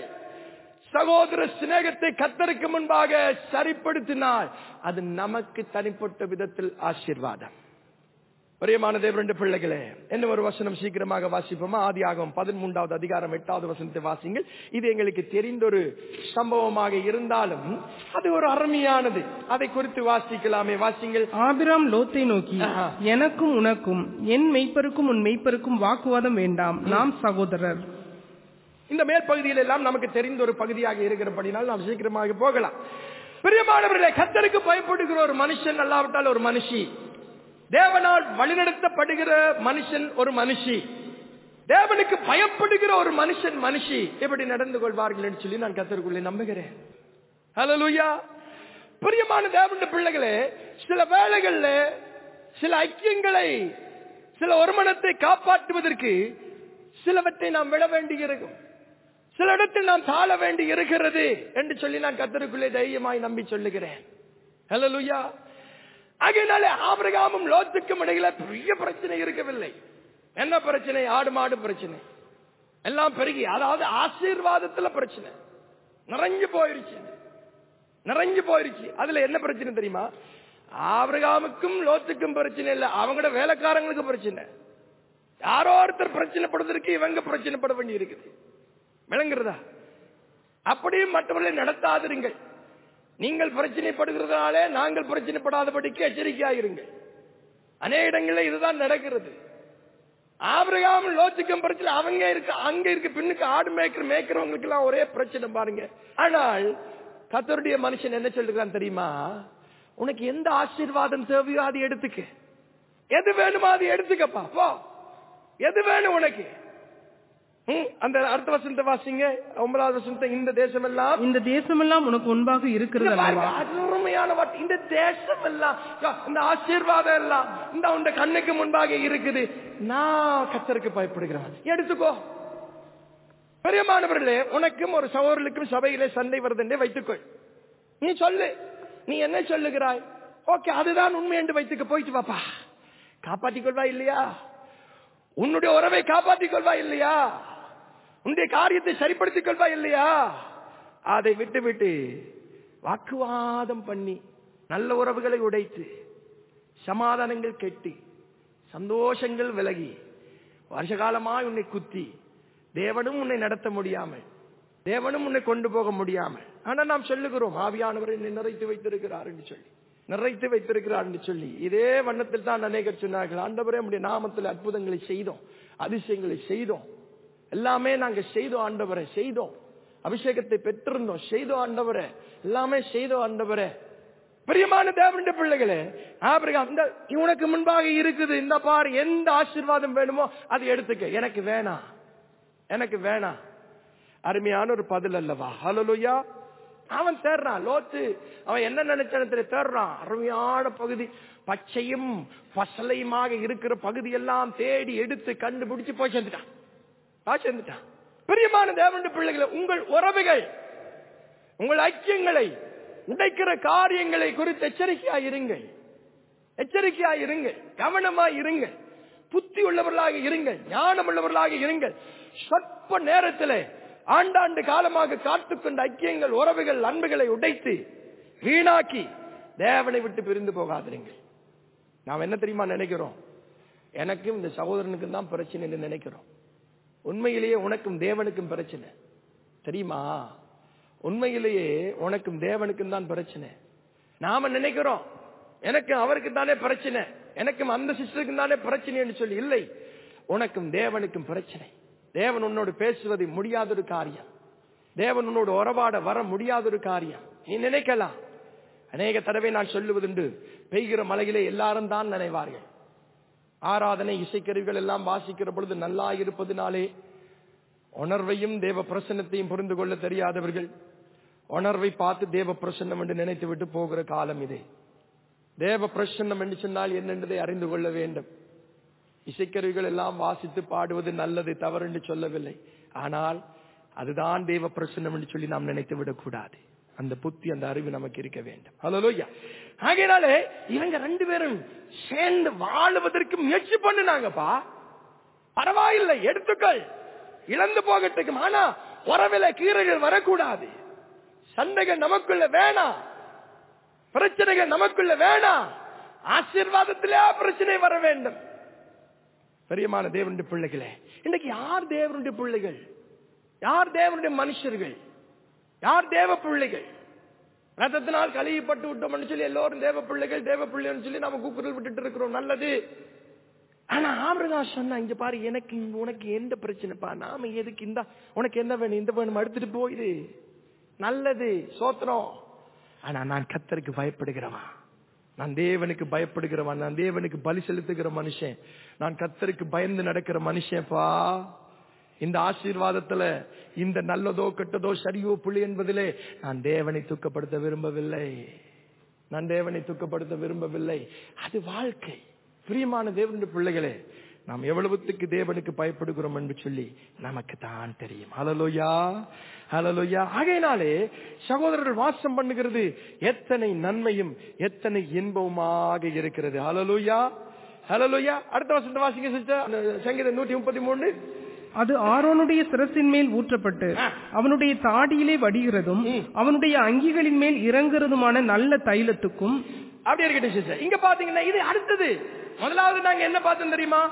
சகோதர சிநேகத்தை கத்தருக்கு முன்பாக சரிப்படுத்தினால் அது நமக்கு தனிப்பட்ட விதத்தில் ஆசீர்வாதம் பிரியமான தேவரண்டு பிள்ளைகளே என்ன ஒரு வசனம் சீக்கிரமாக வாசிப்போமா ஆதி ஆகும் பதிமூன்றாவது அதிகாரம் எட்டாவது வசனத்தை வாசிங்கள் இது எங்களுக்கு தெரிந்த ஒரு சம்பவமாக இருந்தாலும் அது ஒரு அருமையானது அதை குறித்து வாசிக்கலாமே வாசிங்கள் ஆபிராம் லோத்தை நோக்கி ஆஹா. எனக்கும் உனக்கும் என் மெய்ப்பருக்கும் உன் மெய்ப்பருக்கும் வாக்குவாதம் வேண்டாம் நாம் சகோதரர் இந்த மேற்பகுதியில் எல்லாம் நமக்கு தெரிந்த ஒரு பகுதியாக இருக்கிறபடினால் நாம் சீக்கிரமாக போகலாம் பிரியமானவர்களே கத்தருக்கு பயப்படுகிற ஒரு மனுஷன் அல்லாவிட்டால் ஒரு மனுஷி தேவனால் வழிநடத்தப்படுகிற மனுஷன் ஒரு மனுஷி தேவனுக்கு பயப்படுகிற ஒரு மனுஷன் மனுஷி எப்படி நடந்து கொள்வார்கள் என்று சொல்லி நான் கத்தருக்குள்ளே நம்புகிறேன் ஹalleluya பிரியமான தேவனுடைய பிள்ளைகளே சில வேளைகள்ல சில ஐக்கியங்களை சில ஒருமனத்தை காப்பாற்றுவதற்கு சிலவற்றை நாம் விட வேண்டி இருக்கும் சில இடத்தில் நாம் தாழ வேண்டி இருக்கிறது என்று சொல்லி நான் கத்தருக்குள்ளே தைரியமாய் நம்பி சொல்லுகிறேன் ஹalleluya ஆகையினாலே ஆபிரகாமும் லோத்துக்கும் இடையில பெரிய பிரச்சனை இருக்கவில்லை என்ன பிரச்சனை ஆடு மாடு பிரச்சனை எல்லாம் பெருகி அதாவது ஆசீர்வாதத்துல பிரச்சனை நிறைஞ்சு போயிருச்சு நிறைஞ்சு போயிருச்சு அதுல என்ன பிரச்சனை தெரியுமா ஆபிரகாமுக்கும் லோத்துக்கும் பிரச்சனை இல்ல அவங்களோட வேலைக்காரங்களுக்கு பிரச்சனை யாரோ ஒருத்தர் பிரச்சனைப்படுவதற்கு இவங்க பிரச்சனைப்பட வேண்டி இருக்குது விளங்குறதா அப்படியும் மற்றவர்களை நடத்தாதிருங்கள் நீங்கள் பிரச்சனைப்படுகிறதுனாலே நாங்கள் பிரச்சனைப்படாதபடிக்கு எச்சரிக்கையாயிருங்கள் அநேக இடங்களில் இதுதான் நடக்கிறது ஆபிரகாம் லோத்துக்கும் பிரச்சனை அவங்க இருக்கு அங்க இருக்கு பின்னுக்கு ஆடு மேய்க்கிற மேய்க்கிறவங்களுக்கு எல்லாம் ஒரே பிரச்சனை பாருங்க ஆனால் கத்தருடைய மனுஷன் என்ன சொல்லுகிறான் தெரியுமா உனக்கு எந்த ஆசீர்வாதம் தேவையோ அதை எடுத்துக்க எது வேணுமோ அதை எடுத்துக்கப்பா போ எது வேணும் உனக்கு ம், அந்த அடுத்த வசனத்தை வாசிங்க ஒன்பதாவது வசனத்தை இந்த தேசம் எல்லாம் இந்த தேசமெல்லாம் உனக்கு முன்பாக இருக்கிறது இந்த அல்லவா பாருங்க, அது உண்மையான வார்த்தை. இந்த தேசம் எல்லாம் இந்த ஆசீர்வாதம் எல்லாம் இந்த உண்ட கண்ணுக்கு முன்பாக இருக்குது நான் கத்தருக்கு பயப்படுகிறேன் எடுத்துக்கோ பெரியமானவர்களே உனக்கும் ஒரு சகோதரர்களுக்கும் சபையிலே சண்டை வருதுன்றே வைத்துக்கொள் நீ சொல்லு நீ என்ன சொல்லுகிறாய் ஓகே அதுதான் உண்மை என்று வைத்துக்க போயிட்டு வாப்பா காப்பாற்றிக் கொள்வா இல்லையா உன்னுடைய உறவை காப்பாற்றிக் கொள்வா இல்லையா உன்னுடைய காரியத்தை சரிப்படுத்திக் கொள்வா இல்லையா அதை விட்டு விட்டு வாக்குவாதம் பண்ணி நல்ல உறவுகளை உடைத்து சமாதானங்கள் கெட்டி சந்தோஷங்கள் விலகி வருஷகாலமாய் உன்னை குத்தி தேவனும் உன்னை நடத்த முடியாமல் தேவனும் உன்னை கொண்டு போக முடியாமல் ஆனா நாம் சொல்லுகிறோம் ஆவியானவர் என்னை நிறைத்து வைத்திருக்கிறார் என்று சொல்லி நிறைத்து வைத்திருக்கிறார் என்று சொல்லி இதே வண்ணத்தில் தான் அநேகர் சொன்னார்கள் ஆண்டவரே நம்முடைய நாமத்தில் அற்புதங்களை செய்தோம் அதிசயங்களை செய்தோம் எல்லாமே நாங்க செய்தோம் ஆண்டவரே செய்தோம் அபிஷேகத்தை பெற்றிருந்தோம் செய்தோம் ஆண்டவரே எல்லாமே செய்தோம் ஆண்டவரே பிரியமான தேவனுடைய பிள்ளைகளே ஆபிரகாம் இந்த உனக்கு முன்பாக இருக்குது இந்த பார் எந்த ஆசீர்வாதம் வேணுமோ அதை எடுத்துக்க எனக்கு வேணாம் எனக்கு வேணாம் அருமையான ஒரு பதில் அல்லவா ஹலலுயா அவன் தேடுறான் லோத்து அவன் என்ன நினைச்சனத்துல தேடுறான் அருமையான பகுதி பச்சையும் பசலையுமாக இருக்கிற பகுதி எல்லாம் தேடி எடுத்து கண்டுபிடிச்சு போய் சேர்ந்துட்டான் போய் சேர்ந்துட்டான் பிரியமான தேவனுடைய பிள்ளைகளை உங்கள் உறவுகள் உங்கள் ஐக்கியங்களை உடைக்கிற காரியங்களை குறித்து எச்சரிக்கையாய் இருங்கள் எச்சரிக்கையாய் இருங்கள் கவனமாய் இருங்கள் புத்தி உள்ளவர்களாக இருங்கள் ஞானம் உள்ளவர்களாக இருங்கள் சொற்ப நேரத்தில் ஆண்டாண்டு காலமாக காத்துக்கொண்ட ஐக்கியங்கள் உறவுகள் அன்புகளை உடைத்து வீணாக்கி தேவனை விட்டு பிரிந்து போகாதிருங்கள் நாம் என்ன தெரியுமா நினைக்கிறோம் எனக்கும் இந்த சகோதரனுக்கும் தான் பிரச்சனை என்று நினைக்கிறோம் உண்மையிலேயே உனக்கும் தேவனுக்கும் பிரச்சனை தெரியுமா உண்மையிலேயே உனக்கும் தேவனுக்கும் தான் பிரச்சனை நாம நினைக்கிறோம் எனக்கு அவருக்கு தானே பிரச்சனை எனக்கும் அந்த சிஸ்டருக்கும் தானே பிரச்சனை சொல்லி இல்லை உனக்கும் தேவனுக்கும் பிரச்சனை தேவன் உன்னோடு பேசுவது முடியாத ஒரு காரியம் தேவன் உன்னோடு உறவாட வர முடியாத ஒரு காரியம் நீ நினைக்கலாம் அநேக தடவை நான் சொல்லுவதுண்டு பெய்கிற மலையிலே எல்லாரும் தான் நினைவார்கள் ஆராதனை இசைக்கருவிகள் எல்லாம் வாசிக்கிற பொழுது நல்லா இருப்பதினாலே உணர்வையும் தேவ பிரசன்னத்தையும் புரிந்து கொள்ள தெரியாதவர்கள் உணர்வை பார்த்து தேவ பிரசன்னம் என்று நினைத்து விட்டு போகிற காலம் இது தேவ பிரசன்னம் என்று சொன்னால் என்னென்றதை அறிந்து கொள்ள வேண்டும் இசைக்கருவிகள் எல்லாம் வாசித்து பாடுவது நல்லது தவறு என்று சொல்லவில்லை ஆனால் அதுதான் தேவ பிரசன்னம் என்று சொல்லி நாம் நினைத்து விடக்கூடாது அந்த புத்தி அந்த அறிவு நமக்கு இருக்க வேண்டும் ஹலோயா ஆகையினாலே இவங்க ரெண்டு பேரும் சேர்ந்து வாழுவதற்கு முயற்சி பண்ணினாங்கப்பா பரவாயில்லை எடுத்துக்கள் இழந்து போகட்டுக்கும் ஆனா உறவில கீரைகள் வரக்கூடாது சண்டைகள் நமக்குள்ள வேணாம் பிரச்சனைகள் நமக்குள்ள வேணாம் ஆசீர்வாதத்திலே பிரச்சனை வர வேண்டும் பெரியமான தேவனுடைய பிள்ளைகளே இன்னைக்கு யார் தேவனுடைய பிள்ளைகள் யார் தேவனுடைய மனுஷர்கள் யார் தேவ பிள்ளைகள் ரத்தத்தினால் கழுவிப்பட்டு விட்டோம்னு சொல்லி எல்லோரும் தேவ பிள்ளைகள் தேவ பிள்ளைன்னு சொல்லி நாம கூக்குரல் விட்டுட்டு இருக்கிறோம் நல்லது ஆனா ஆபிரகாம் சொன்னா இங்க பாரு எனக்கு இங்க உனக்கு எந்த பிரச்சனைப்பா நாம எதுக்கு இந்த உனக்கு என்ன வேணும் இந்த வேணும் எடுத்துட்டு போயிடு நல்லது சோத்திரம் ஆனா நான் கத்தருக்கு பயப்படுகிறவன் நான் தேவனுக்கு பயப்படுகிறவன் நான் தேவனுக்கு பலி செலுத்துகிற மனுஷன் நான் கத்தருக்கு பயந்து நடக்கிற மனுஷன்ப்பா இந்த ஆசீர்வாதத்துல இந்த நல்லதோ கெட்டதோ சரியோ புள்ளி என்பதிலே நான் தேவனை துக்கப்படுத்த விரும்பவில்லை நான் தேவனை துக்கப்படுத்த விரும்பவில்லை அது வாழ்க்கை பிரியமான தேவனுடைய பிள்ளைகளே நாம் எவ்வளவுத்துக்கு தேவனுக்கு பயப்படுகிறோம் என்று சொல்லி நமக்கு தான் தெரியும் ஹலலோயா ஹலலோயா ஆகையினாலே சகோதரர்கள் வாசம் பண்ணுகிறது எத்தனை நன்மையும் எத்தனை இன்பவுமாக இருக்கிறது ஹலலோயா ஹலலோயா அடுத்த வசந்த வாசிங்க சிஸ்டர் சங்கீதம் நூத்தி முப்பத்தி மூணு அது ஆரோனுடைய சிரசின் மேல் ஊற்றப்பட்டு அவனுடைய தாடியிலே வடிகிறதும் அவனுடைய அங்கிகளின் மேல் இறங்குறதுமான நல்ல தைலத்துக்கும் அப்படி இருக்கட்டும் சிஸ்டர் இங்க பாத்தீங்கன்னா இது அடுத்தது முதலாவது நாங்க என்ன பார்த்தோம் தெரியுமா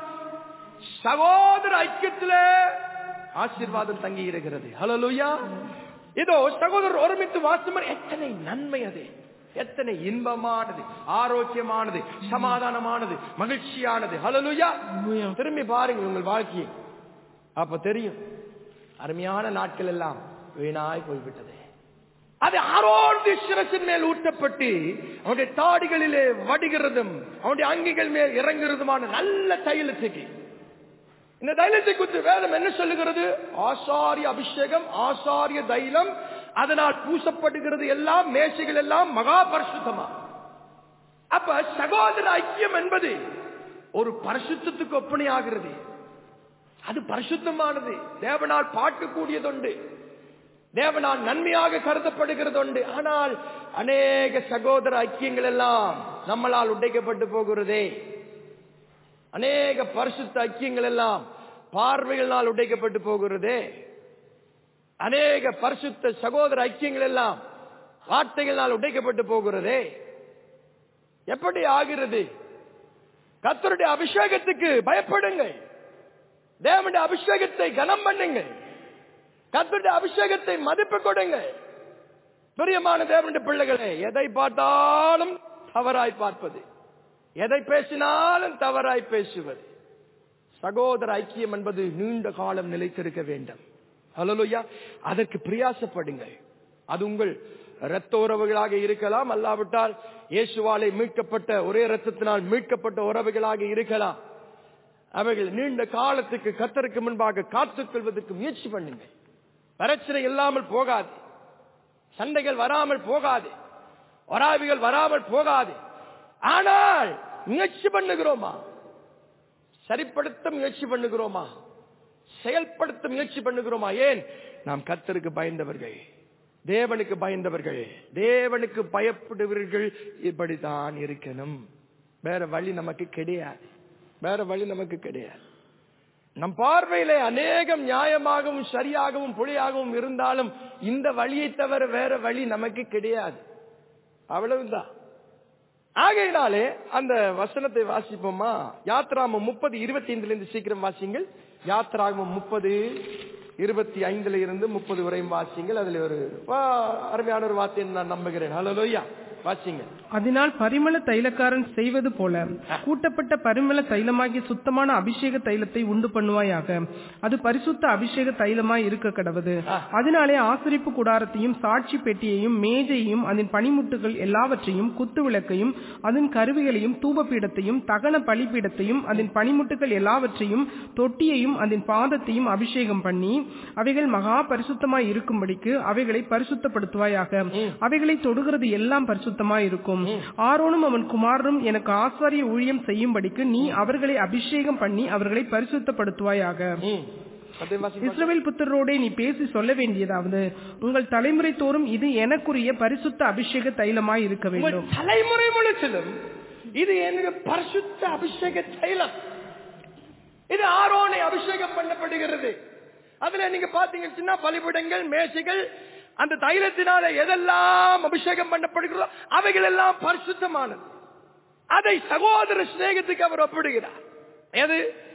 சகோதர ஐக்கியத்துல ஆசீர்வாதம் தங்கி இருக்கிறது ஹலோ லூயா இதோ சகோதரர் ஒருமித்து வாசம் எத்தனை நன்மை அது எத்தனை இன்பமானது ஆரோக்கியமானது சமாதானமானது மகிழ்ச்சியானது ஹலலுயா திரும்பி பாருங்க உங்கள் வாழ்க்கையை அப்ப தெரியும் அருமையான நாட்கள் எல்லாம் வீணாய் போய்விட்டது அது ஆரோக்கிய சிரசின் மேல் ஊட்டப்பட்டு அவனுடைய தாடிகளிலே வடிகிறதும் அவனுடைய அங்கிகள் மேல் இறங்குறதுமான நல்ல தைலத்துக்கு இந்த தைலத்தை குறித்து வேதம் என்ன சொல்லுகிறது ஆசாரிய அபிஷேகம் ஆசாரிய தைலம் அதனால் பூசப்படுகிறது எல்லாம் மேசைகள் எல்லாம் மகா பரிசுத்தமா அப்ப சகோதர ஐக்கியம் என்பது ஒரு பரிசுத்தத்துக்கு ஒப்பனை ஆகிறது அது பரிசுத்தமானது தேவனால் பார்க்கக்கூடியதுண்டு தேவனால் நன்மையாக கருதப்படுகிறது உண்டு ஆனால் அநேக சகோதர ஐக்கியங்கள் எல்லாம் நம்மளால் உடைக்கப்பட்டு போகிறதே அநேக பரிசுத்த ஐக்கியங்கள் எல்லாம் பார்வைகளால் உடைக்கப்பட்டு போகிறதே அநேக பரிசுத்த சகோதர ஐக்கியங்கள் எல்லாம் வார்த்தைகளால் உடைக்கப்பட்டு போகிறதே எப்படி ஆகிறது கத்தருடைய அபிஷேகத்துக்கு பயப்படுங்கள் தேவனுடைய அபிஷேகத்தை கனம் பண்ணுங்கள் கத்தருடைய அபிஷேகத்தை மதிப்பு கொடுங்க பிரியமான தேவனுடைய பிள்ளைகளே எதை பார்த்தாலும் தவறாய் பார்ப்பது எதை பேசினாலும் தவறாய் பேசுவது சகோதர ஐக்கியம் என்பது நீண்ட காலம் நிலைத்திருக்க வேண்டும் ஹலோயா அதற்கு பிரயாசப்படுங்கள் அது உங்கள் இரத்த உறவுகளாக இருக்கலாம் அல்லாவிட்டால் இயேசுவாலை மீட்கப்பட்ட ஒரே ரத்தத்தினால் மீட்கப்பட்ட உறவுகளாக இருக்கலாம் அவைகள் நீண்ட காலத்துக்கு கத்தருக்கு முன்பாக காத்துக் கொள்வதற்கு முயற்சி பண்ணுங்கள் பிரச்சனை இல்லாமல் போகாது சண்டைகள் வராமல் போகாது வராவிகள் வராமல் போகாது ஆனால் முயற்சி பண்ணுகிறோமா சரிப்படுத்த முயற்சி பண்ணுகிறோமா செயல்படுத்த முயற்சி பண்ணுகிறோமா ஏன் நாம் கத்தருக்கு பயந்தவர்கள் தேவனுக்கு பயந்தவர்கள் தேவனுக்கு பயப்படுவர்கள் இப்படித்தான் இருக்கணும் வேற வழி நமக்கு கிடையாது வேற வழி நமக்கு கிடையாது நம் பார்வையிலே அநேகம் நியாயமாகவும் சரியாகவும் புலியாகவும் இருந்தாலும் இந்த வழியை தவிர வேற வழி நமக்கு கிடையாது அவ்வளவுதான் ஆகையினாலே அந்த வசனத்தை வாசிப்போமா யாத்ராமம் முப்பது இருபத்தி ஐந்துல இருந்து சீக்கிரம் வாசிங்கள் யாத்ராமம் முப்பது இருபத்தி ஐந்துல இருந்து முப்பது வரையும் வாசிங்கள் அதுல ஒரு அருமையான ஒரு வார்த்தை நான் நம்புகிறேன் ஹலோ லோய்யா வாசிங்க அதனால் பரிமள தைலக்காரன் செய்வது போல கூட்டப்பட்ட பரிமள தைலமாகிய சுத்தமான அபிஷேக தைலத்தை உண்டு பண்ணுவாயாக அது பரிசுத்த அபிஷேக தைலமாய் இருக்க கடவது அதனாலே ஆசிரிப்பு கூடாரத்தையும் சாட்சி பெட்டியையும் மேஜையும் அதன் பனிமுட்டுகள் எல்லாவற்றையும் குத்து விளக்கையும் அதன் கருவிகளையும் தூபபீடத்தையும் தகன பலிபீடத்தையும் அதன் பனிமுட்டுகள் எல்லாவற்றையும் தொட்டியையும் அதன் பாதத்தையும் அபிஷேகம் பண்ணி அவைகள் மகா பரிசுத்தமாய் இருக்கும்படிக்கு அவைகளை பரிசுத்தப்படுத்துவாயாக அவைகளை தொடுகிறது எல்லாம் பரிசுத்தமாய் இருக்கும் ஆரோனும் அவன் குமாரனும் எனக்கு ஆசாரிய ஊழியம் செய்யும்படிக்கு நீ அவர்களை அபிஷேகம் பண்ணி அவர்களை பரிசுத்தப்படுத்துவாயாக இஸ்ரவேல் புத்தரோடே நீ பேசி சொல்ல வேண்டியதாவது உங்கள் தலைமுறை தோறும் இது எனக்குரிய பரிசுத்த அபிஷேக தைலமாய் இருக்க வேண்டும் தலைமுறை முழுச்சிலும் இது எனக்கு பரிசுத்த அபிஷேக தைலம் இது ஆரோனை அபிஷேகம் பண்ணப்படுகிறது அதுல நீங்க பாத்தீங்கன்னா பலிபிடங்கள் மேசைகள் அந்த தைலத்தினால எதெல்லாம் அபிஷேகம் பண்ணப்படுகிறதோ அவைகள் எல்லாம் பரிசுத்தமானது அதை சகோதர சிநேகத்துக்கு அவர் ஒப்பிடுகிறார் எது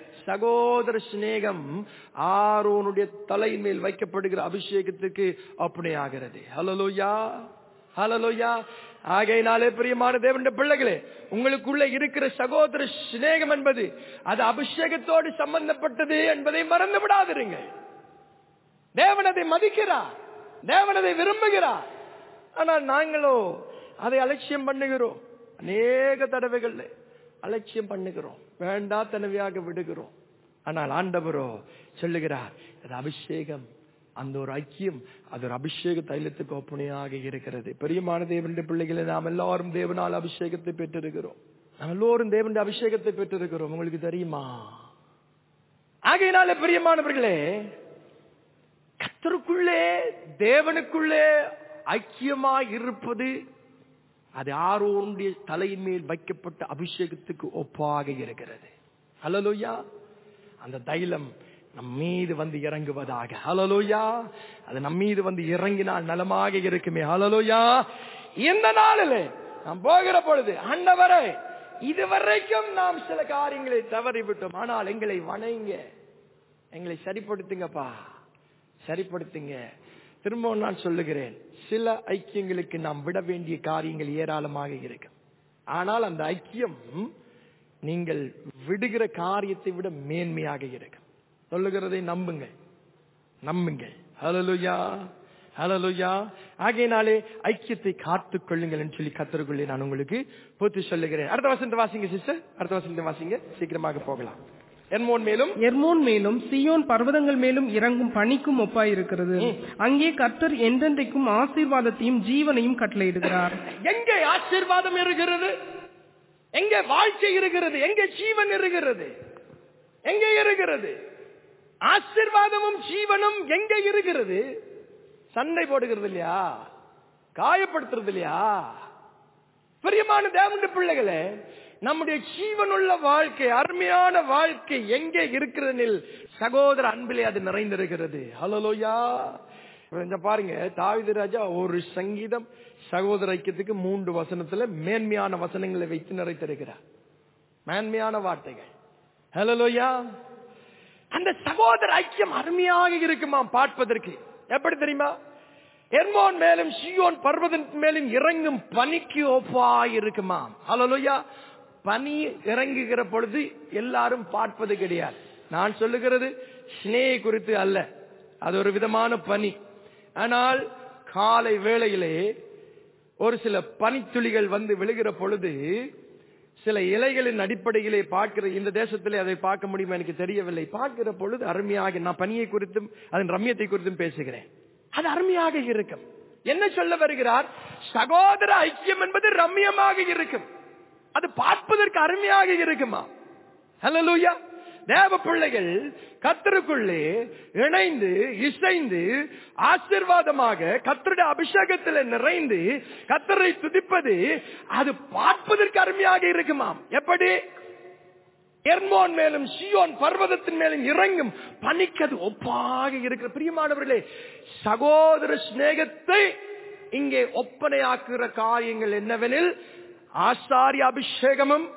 சகோதர சிநேகம் ஆரோனுடைய தலையின் மேல் வைக்கப்படுகிற அபிஷேகத்துக்கு அப்படியாகிறது ஹலலோயா ஹலலோயா ஆகையினாலே பிரியமான தேவனுடைய பிள்ளைகளே உங்களுக்குள்ள இருக்கிற சகோதர சிநேகம் என்பது அது அபிஷேகத்தோடு சம்பந்தப்பட்டது என்பதை மறந்து விடாதிருங்கள் தேவன் அதை மதிக்கிறார் தேவன் அதை விரும்புகிறார் ஆனால் நாங்களோ அதை அலட்சியம் பண்ணுகிறோம் அநேக தடவைகள் அலட்சியம் பண்ணுகிறோம் வேண்டா தனவையாக விடுகிறோம் ஆனால் ஆண்டவரோ சொல்லுகிறார் அது அபிஷேகம் அந்த ஒரு ஐக்கியம் அது ஒரு அபிஷேக தைலத்துக்கு ஒப்பனையாக இருக்கிறது பெரியமான தேவனுடைய பிள்ளைகளை நாம் எல்லாரும் தேவனால் அபிஷேகத்தை பெற்றிருக்கிறோம் நாம் எல்லோரும் தேவனுடைய அபிஷேகத்தை பெற்றிருக்கிறோம் உங்களுக்கு தெரியுமா ஆகையினால பிரியமானவர்களே கத்தருக்குள்ளே தேவனுக்குள்ளே ஐக்கியமாய் இருப்பது அது ஆரோனுடைய தலையின் மேல் வைக்கப்பட்ட அபிஷேகத்துக்கு ஒப்பாக இருக்கிறது அல்லலோயா அந்த தைலம் நம் மீது வந்து இறங்குவதாக ஹலலோயா அது நம் மீது வந்து இறங்கினால் நலமாக இருக்குமே ஹலலோயா இந்த நாளில் நாம் போகிற பொழுது அண்டவரே இதுவரைக்கும் நாம் சில காரியங்களை தவறிவிட்டோம் ஆனால் எங்களை வணங்க எங்களை சரிப்படுத்துங்கப்பா சரிப்படுத்துங்க திரும்பவும் நான் சொல்லுகிறேன் சில ஐக்கியங்களுக்கு நாம் விட வேண்டிய காரியங்கள் ஏராளமாக இருக்கு ஆனால் அந்த ஐக்கியம் நீங்கள் விடுகிற காரியத்தை விட மேன்மையாக இருக்கு சொல்லுகிறதை நம்புங்க நம்புங்க ஹலலுயா ஹலலுயா ஆகையினாலே ஐக்கியத்தை காத்துக் கொள்ளுங்கள் என்று சொல்லி கத்தருக்குள்ளே நான் உங்களுக்கு பூர்த்தி சொல்லுகிறேன் அடுத்த வசந்த வாசிங்க சிஸ்டர் அடுத்த வசந்த வாசிங்க சீக்கிரமாக போகலாம் என்மோன் மேலும் எர்மோன் மேலும் சியோன் பர்வதங்கள் மேலும் இறங்கும் பணிக்கும் ஒப்பாயிருக்கிறது அங்கே கர்த்தர் என்றென்றைக்கும் ஆசீர்வாதத்தையும் ஜீவனையும் கட்டளையிடுகிறார் எங்கே ஆசீர்வாதம் இருக்கிறது எங்கே வாழ்க்கை இருக்கிறது எங்கே ஜீவன் இருக்கிறது எங்கே இருக்கிறது ஆசீர்வாதமும் ஜீவனும் எங்கே இருக்கிறது சண்டை போடுகிறது இல்லையா காயப்படுத்துறது இல்லையா பிரியமான தேவனுடைய பிள்ளைகளே நம்முடைய ஜீவனுள்ள வாழ்க்கை அருமையான வாழ்க்கை எங்கே இருக்கிறதில் சகோதர அன்பிலே அது நிறைந்திருக்கிறது ஹலோலோயா இந்த பாருங்க தாவித ராஜா ஒரு சங்கீதம் சகோதர ஐக்கியத்துக்கு மூன்று வசனத்துல மேன்மையான வசனங்களை வைத்து நிறைத்திருக்கிறார் மேன்மையான வார்த்தைகள் ஹலோலோயா அந்த சகோதர ஐக்கியம் அருமையாக இருக்குமாம் பார்ப்பதற்கு எப்படி தெரியுமா எர்மோன் மேலும் சியோன் பர்வதன் மேலும் இறங்கும் பனிக்கு ஒப்பாய் இருக்குமாம் ஹலோலோயா பனி இறங்குகிற பொழுது எல்லாரும் பார்ப்பது கிடையாது நான் சொல்லுகிறது ஸ்னேக குறித்து அல்ல அது ஒரு விதமான பனி ஆனால் காலை வேளையிலே ஒரு சில பனித்துளிகள் வந்து விழுகிற பொழுது சில இலைகளின் அடிப்படையிலே பார்க்கிற இந்த தேசத்திலே அதை பார்க்க முடியுமா எனக்கு தெரியவில்லை பார்க்கிற பொழுது அருமையாக நான் பனியை குறித்தும் அதன் ரம்யத்தை குறித்தும் பேசுகிறேன் அது அருமையாக இருக்கும் என்ன சொல்ல வருகிறார் சகோதர ஐக்கியம் என்பது ரம்யமாக இருக்கும் அது பார்ப்பதற்கு அருமையாக இருக்குமா ஹலலூயா தேவ பிள்ளைகள் கத்தருக்குள்ளே இணைந்து இசைந்து ஆசிர்வாதமாக கத்தருடைய அபிஷேகத்தில் நிறைந்து கத்தரை துதிப்பது அது பார்ப்பதற்கு அருமையாக இருக்குமாம் எப்படி எர்மோன் மேலும் சியோன் பர்வதத்தின் மேலும் இறங்கும் பனிக்கது ஒப்பாக இருக்கிற பிரியமானவர்களே சகோதர சிநேகத்தை இங்கே ஒப்பனையாக்குகிற காரியங்கள் என்னவெனில் ஆசாரிய அபிஷேகமும்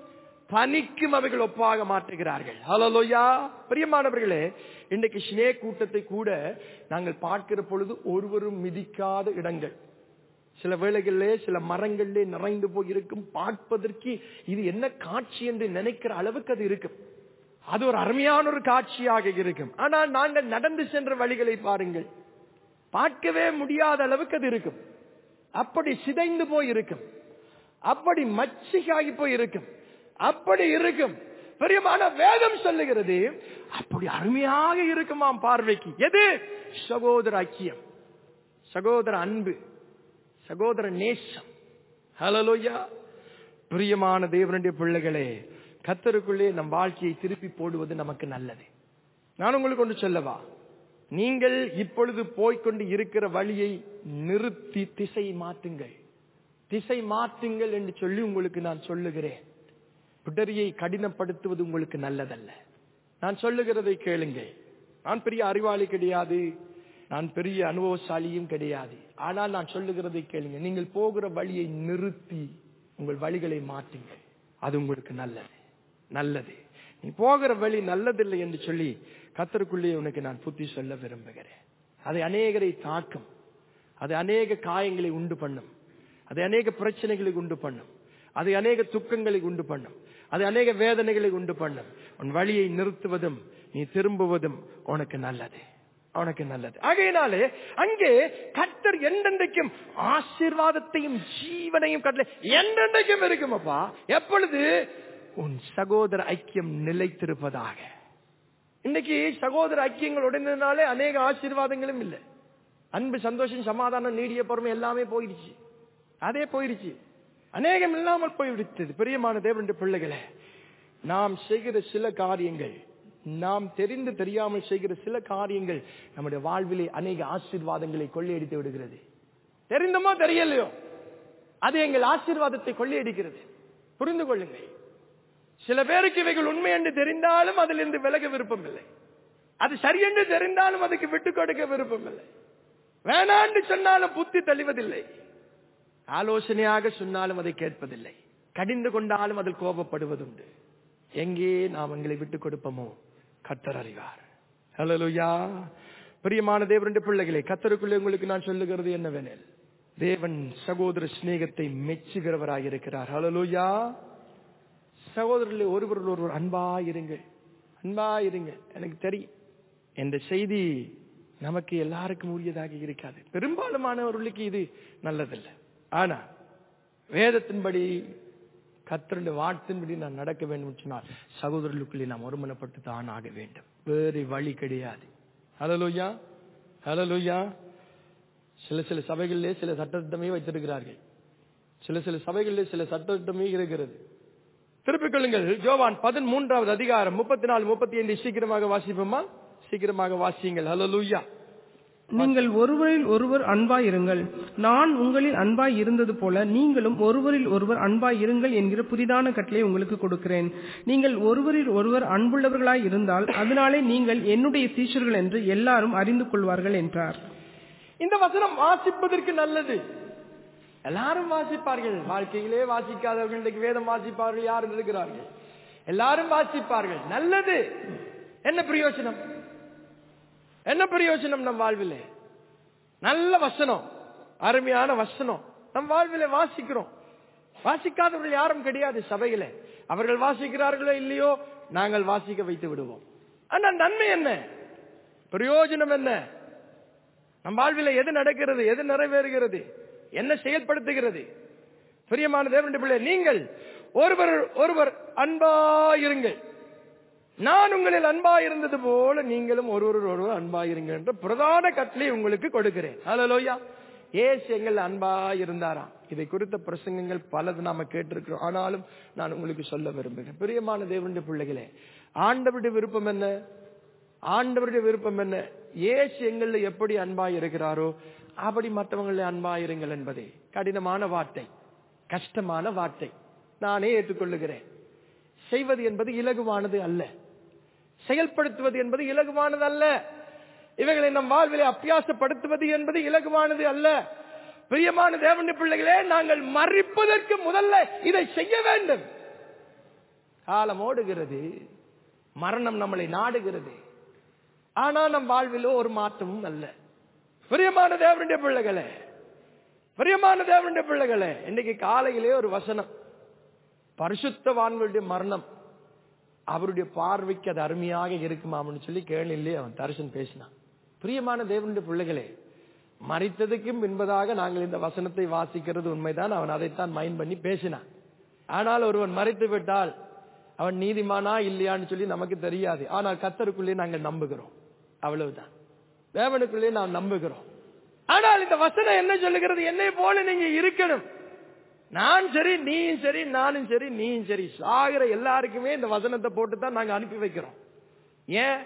பனிக்கும் அவைகள் ஒப்பாக மாற்றுகிறார்கள் ஹலோயா பிரியமானவர்களே இன்றைக்கு ஸ்னே கூட்டத்தை கூட நாங்கள் பார்க்கிற பொழுது ஒருவரும் மிதிக்காத இடங்கள் சில வேளைகளிலே சில மரங்களிலே நிறைந்து போயிருக்கும் பார்ப்பதற்கு இது என்ன காட்சி என்று நினைக்கிற அளவுக்கு அது இருக்கும் அது ஒரு அருமையான ஒரு காட்சியாக இருக்கும் ஆனால் நாங்கள் நடந்து சென்ற வழிகளை பாருங்கள் பார்க்கவே முடியாத அளவுக்கு அது இருக்கும் அப்படி சிதைந்து போய் இருக்கும் அப்படி மச்சிகாகி போய் இருக்கும் அப்படி இருக்கும் பெரியமான வேதம் சொல்லுகிறது அப்படி அருமையாக இருக்குமாம் பார்வைக்கு எது சகோதர ஐக்கியம் சகோதர அன்பு சகோதர நேசம் ஹலலோயா பிரியமான தேவனுடைய பிள்ளைகளே கத்தருக்குள்ளே நம் வாழ்க்கையை திருப்பி போடுவது நமக்கு நல்லது நான் உங்களுக்கு ஒன்று சொல்லவா நீங்கள் இப்பொழுது போய்கொண்டு இருக்கிற வழியை நிறுத்தி திசை மாற்றுங்கள் திசை மாற்றுங்கள் என்று சொல்லி உங்களுக்கு நான் சொல்லுகிறேன் பிடரியை கடினப்படுத்துவது உங்களுக்கு நல்லதல்ல நான் சொல்லுகிறதை கேளுங்கள் நான் பெரிய அறிவாளி கிடையாது நான் பெரிய அனுபவசாலியும் கிடையாது ஆனால் நான் சொல்லுகிறதை கேளுங்க நீங்கள் போகிற வழியை நிறுத்தி உங்கள் வழிகளை மாற்றுங்கள் அது உங்களுக்கு நல்லது நல்லது நீ போகிற வழி நல்லதில்லை என்று சொல்லி கத்தருக்குள்ளே உனக்கு நான் புத்தி சொல்ல விரும்புகிறேன் அதை அநேகரை தாக்கும் அது அநேக காயங்களை உண்டு பண்ணும் அது அநேக பிரச்சனைகளை உண்டு பண்ணும் அது அநேக துக்கங்களை உண்டு பண்ணும் அது அநேக வேதனைகளை உண்டு பண்ணும் உன் வழியை நிறுத்துவதும் நீ திரும்புவதும் உனக்கு நல்லது உனக்கு நல்லது ஆகையினாலே அங்கே கத்தர் என்றென்றைக்கும் ஆசீர்வாதத்தையும் ஜீவனையும் கட்டளை என்றென்றைக்கும் இருக்கும் அப்பா எப்பொழுது உன் சகோதர ஐக்கியம் நிலைத்திருப்பதாக இன்னைக்கு சகோதர ஐக்கியங்கள் உடைந்ததுனாலே அநேக ஆசீர்வாதங்களும் இல்லை அன்பு சந்தோஷம் சமாதானம் நீடிய பொறுமை எல்லாமே போயிடுச்சு அதே போயிடுச்சு அநேகம் இல்லாமல் போய்விடுத்தது பிரியமான தேவனுடைய பிள்ளைகளே நாம் செய்கிற சில காரியங்கள் நாம் தெரிந்து தெரியாமல் செய்கிற சில காரியங்கள் நம்முடைய வாழ்விலே அநேக ஆசீர்வாதங்களை கொள்ளையடித்து விடுகிறது தெரிந்தமோ தெரியலையோ அது எங்கள் ஆசீர்வாதத்தை கொள்ளையடிக்கிறது புரிந்து கொள்ளுங்கள் சில பேருக்கு இவைகள் உண்மை என்று தெரிந்தாலும் அதிலிருந்து விலக விருப்பம் இல்லை அது சரியென்று தெரிந்தாலும் அதுக்கு விட்டு கொடுக்க விருப்பம் இல்லை வேணான்னு சொன்னாலும் புத்தி தெளிவதில்லை ஆலோசனையாக சொன்னாலும் அதை கேட்பதில்லை கடிந்து கொண்டாலும் அதில் கோபப்படுவதுண்டு எங்கே நாம் எங்களை விட்டுக் கொடுப்போமோ கத்தர் அறிவார் ஹalleluya பிரியமான தேவனுடைய பிள்ளைகளே கத்தருக்குள்ளே உங்களுக்கு நான் சொல்லுகிறது என்னவெனில் தேவன் சகோதர சிநேகத்தை மெச்சுகிறவராக இருக்கிறார் ஹalleluya சகோதரர்களே ஒருவர் ஒருவர் அன்பா இருங்க அன்பா இருங்க எனக்கு தெரியும் என்ற செய்தி நமக்கு எல்லாருக்கும் உரியதாக இருக்காது பெரும்பாலுமானவர்களுக்கு இது நல்லதில்லை ஆனா வேதத்தின்படி கத்தருடைய வார்த்தையின்படி நான் நடக்க வேண்டும் சொன்னால் சகோதரர்களுக்குள்ளே நாம் ஒருமனப்பட்டு தான் ஆக வேண்டும் வேறு வழி கிடையாது ஹலலோயா ஹலலோயா சில சில சபைகளிலே சில சட்டத்திட்டமே வைத்திருக்கிறார்கள் சில சில சபைகளிலே சில சட்டத்திட்டமே இருக்கிறது திருப்பிக் கொள்ளுங்கள் ஜோவான் பதிமூன்றாவது அதிகாரம் முப்பத்தி நாலு முப்பத்தி ஐந்து சீக்கிரமாக வாசிப்போமா சீக்கிரமாக வாசியுங்கள் ஹலலூயா நீங்கள் ஒருவரில் ஒருவர் அன்பாய் இருங்கள் நான் உங்களில் அன்பாய் இருந்தது போல நீங்களும் ஒருவரில் ஒருவர் அன்பாய் இருங்கள் என்கிற புதிதான கட்டளை உங்களுக்கு கொடுக்கிறேன் நீங்கள் ஒருவரில் ஒருவர் அன்புள்ளவர்களாய் இருந்தால் அதனாலே நீங்கள் என்னுடைய சீஷர்கள் என்று எல்லாரும் அறிந்து கொள்வார்கள் என்றார் இந்த வசனம் வாசிப்பதற்கு நல்லது எல்லாரும் வாசிப்பார்கள் வாழ்க்கையிலே வாசிக்காதவர்கள் இன்றைக்கு வேதம் வாசிப்பார்கள் யாரும் இருக்கிறார்கள் எல்லாரும் வாசிப்பார்கள் நல்லது என்ன பிரயோஜனம் என்ன பிரயோஜனம் நம் வாழ்விலே நல்ல வசனம் அருமையான வசனம் நம் வாழ்விலே வாசிக்கிறோம் வாசிக்காதவர்கள் யாரும் கிடையாது சபையில அவர்கள் வாசிக்கிறார்களோ இல்லையோ நாங்கள் வாசிக்க வைத்து விடுவோம் ஆனா நன்மை என்ன பிரயோஜனம் என்ன நம் வாழ்வில எது நடக்கிறது எது நிறைவேறுகிறது என்ன செயல்படுத்துகிறது பிரியமான தேவனுடைய பிள்ளை நீங்கள் ஒருவர் ஒருவர் அன்பாயிருங்கள் நான் உங்களில் அன்பாயிருந்தது போல நீங்களும் ஒருவர் ஒருவர் அன்பாயிருங்கள் என்ற பிரதான கட்டளை உங்களுக்கு கொடுக்கிறேன் ஹalleluya ஏசு எங்கள் அன்பாயிருந்தாராம் இதை குறித்த பிரசங்கங்கள் பலது நாம கேட்டிருக்கிறோம் ஆனாலும் நான் உங்களுக்கு சொல்ல விரும்புகிறேன் பிரியமான தேவனுடைய பிள்ளைகளே ஆண்டவருடைய விருப்பம் என்ன ஆண்டவருடைய விருப்பம் என்ன ஏசு எங்கள்ல எப்படி அன்பாய் இருக்கிறாரோ அப்படி மற்றவங்கள அன்பாயிருங்கள் என்பதே கடினமான வார்த்தை கஷ்டமான வார்த்தை நானே ஏற்றுக்கொள்ளுகிறேன் செய்வது என்பது இலகுவானது அல்ல செயல்படுத்துவது என்பது இலகுவானது அல்ல இவைகளை நம் வாழ்விலே அப்பியாசப்படுத்துவது என்பது இலகுவானது அல்ல பிரியமான தேவனுடைய பிள்ளைகளே நாங்கள் மறிப்பதற்கு முதல்ல இதை செய்ய வேண்டும் காலம் ஓடுகிறது மரணம் நம்மளை நாடுகிறது ஆனா நம் வாழ்விலோ ஒரு மாற்றமும் அல்ல பிரியமான தேவனுடைய பிள்ளைகளே பிரியமான தேவனுடைய பிள்ளைகளே இன்னைக்கு காலையிலே ஒரு வசனம் பரிசுத்தவான்களுடைய மரணம் அவருடைய பார்வைக்கு அது அருமையாக இருக்குமாம்னு சொல்லி கேள்வியிலே அவன் தரிசன் பேசினான் பிரியமான தேவனுடைய பிள்ளைகளே மறித்ததுக்கும் பின்பதாக நாங்கள் இந்த வசனத்தை வாசிக்கிறது உண்மைதான் அவன் அதைத்தான் மைண்ட் பண்ணி பேசினான் ஆனால் ஒருவன் மறித்து விட்டால் அவன் நீதிமானா இல்லையான்னு சொல்லி நமக்கு தெரியாது ஆனால் கத்தருக்குள்ளே நாங்கள் நம்புகிறோம் அவ்வளவுதான் தேவனுக்குள்ளே நாம் நம்புகிறோம் ஆனால் இந்த வசனம் என்ன சொல்லுகிறது என்னை போல நீங்க இருக்கணும் நான் சரி நீயும் சரி நானும் சரி நீயும் சரி சாகிற எல்லாருக்குமே இந்த வசனத்தை போட்டு தான் நாங்க அனுப்பி வைக்கிறோம் ஏன்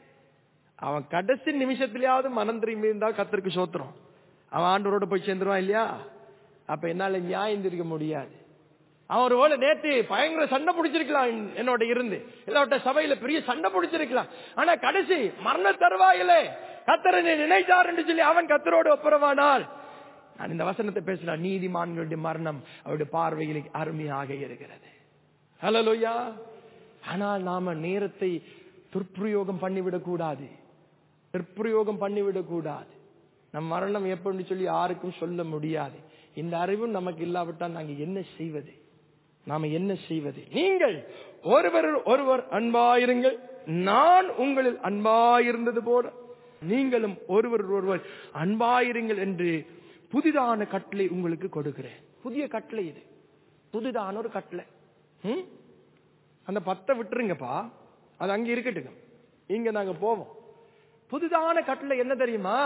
அவன் கடைசி நிமிஷத்திலேயாவது மனம் திரும்பி இருந்தா கத்தருக்கு சோத்துறோம் அவன் ஆண்டவரோட போய் சேர்ந்துருவான் இல்லையா அப்ப என்னால நியாயம் இருக்க முடியாது அவன் ஒரு வேளை நேத்து பயங்கர சண்டை பிடிச்சிருக்கலாம் என்னோட இருந்து எல்லாட்ட சபையில பெரிய சண்டை பிடிச்சிருக்கலாம் ஆனா கடைசி மரண தருவாயிலே கத்தரனை நினைத்தார் என்று சொல்லி அவன் கத்தரோடு ஒப்புரவானால் நான் இந்த வசனத்தை பேசினா நீதிமான்களுடைய மரணம் அவருடைய பார்வையில் அருமையாக இருக்கிறது ஹலோயா ஆனால் நாம நேரத்தை துர்ப்பிரயோகம் பண்ணிவிடக் கூடாது துர்ப்பிரயோகம் பண்ணிவிடக் கூடாது நம் மரணம் எப்படின்னு சொல்லி யாருக்கும் சொல்ல முடியாது இந்த அறிவும் நமக்கு இல்லாவிட்டால் நாங்க என்ன செய்வது நாம என்ன செய்வது நீங்கள் ஒருவர் ஒருவர் அன்பாயிருங்கள் நான் உங்களில் அன்பாயிருந்தது போல நீங்களும் ஒருவர் ஒருவர் அன்பாயிருங்கள் என்று புதிதான கட்டளை உங்களுக்கு கொடுக்கிறேன் புதிய கட்டளை இது புதிதான ஒரு கட்டளை ம்? அந்த பத்தை விட்டுருங்கப்பா அது அங்க இருக்கட்டுங்க இங்க நாங்க போவோம் புதிதான கட்டளை என்ன தெரியுமா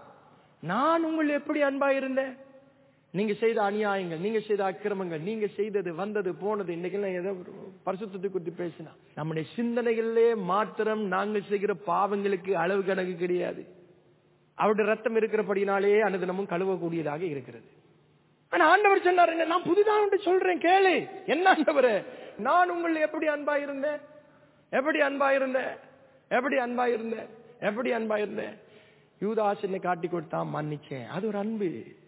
நான் உங்கள் எப்படி அன்பா இருந்தேன் நீங்க செய்த அநியாயங்கள் நீங்க செய்த அக்கிரமங்கள் நீங்க செய்தது வந்தது போனது இன்னைக்கு ஏதோ பரிசுத்தத்தை குறித்து பேசினா நம்முடைய சிந்தனைகளிலே மாத்திரம் நாங்கள் செய்கிற பாவங்களுக்கு அளவு கணக்கு கிடையாது அவருடைய ரத்தம் இருக்கிறபடினாலே அனுதினமும் கழுவக்கூடியதாக இருக்கிறது ஆனா ஆண்டவர் சொன்னார் என்ன, நான் புதிதாக ஒன்று சொல்றேன் கேளு என்ன ஆண்டவரே நான் உங்களை எப்படி அன்பா இருந்தேன் எப்படி அன்பா இருந்தேன் எப்படி அன்பா இருந்தேன் எப்படி அன்பா இருந்தேன் யூதாஸ் என்னை காட்டி கொடுத்தான் மன்னிச்சேன் அது ஒரு அன்பு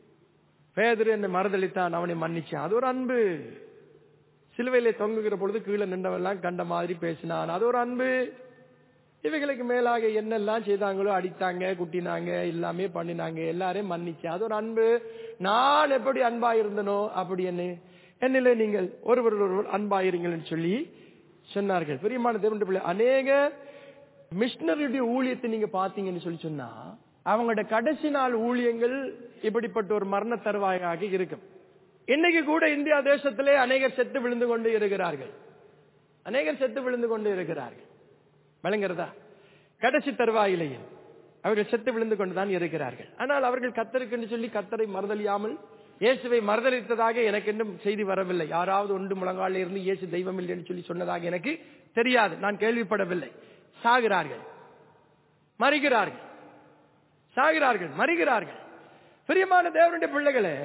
பேதரு என்னை மறுதளித்தான் அவனை மன்னிச்சேன் அது ஒரு அன்பு சிலுவையிலே தொங்குகிற பொழுது கீழே நின்றவெல்லாம் கண்ட மாதிரி பேசினான் அது ஒரு அன்பு இவைகளுக்கு மேலாக என்னெல்லாம் செய்தாங்களோ அடித்தாங்க குட்டினாங்க எல்லாமே பண்ணினாங்க எல்லாரையும் மன்னிச்சேன் அது ஒரு அன்பு நான் எப்படி அன்பா இருந்தனோ அப்படி என்ன என்னிலே நீங்கள் ஒருவர் ஒருவர் அன்பாயிருங்கள்னு சொல்லி சொன்னார்கள் பிரியமான தேவனுடைய பிள்ளை அநேக மிஷினரியுடைய ஊழியத்தை நீங்க பாத்தீங்கன்னு சொல்லி சொன்னா அவங்களோட கடைசி நாள் ஊழியங்கள் இப்படிப்பட்ட ஒரு மரண தருவாயாக இருக்கும் இன்னைக்கு கூட இந்தியா தேசத்திலே அநேகர் செத்து விழுந்து கொண்டு இருக்கிறார்கள் அநேகர் செத்து விழுந்து கொண்டு இருக்கிறார்கள் விளங்குறதா கடைசி தருவாயிலேயே அவர்கள் செத்து விழுந்து கொண்டுதான் இருக்கிறார்கள் ஆனால் அவர்கள் கத்தருக்கு சொல்லி கத்தரை மறுதலியாமல் இயேசுவை மறுதளித்ததாக எனக்கு இன்னும் செய்தி வரவில்லை யாராவது ஒன்று முழங்கால இருந்து இயேசு தெய்வம் இல்லைன்னு சொல்லி சொன்னதாக எனக்கு தெரியாது நான் கேள்விப்படவில்லை சாகிறார்கள் மறிகிறார்கள் சாகிறார்கள் மறிகிறார்கள் பிரியமான தேவனுடைய பிள்ளைகளே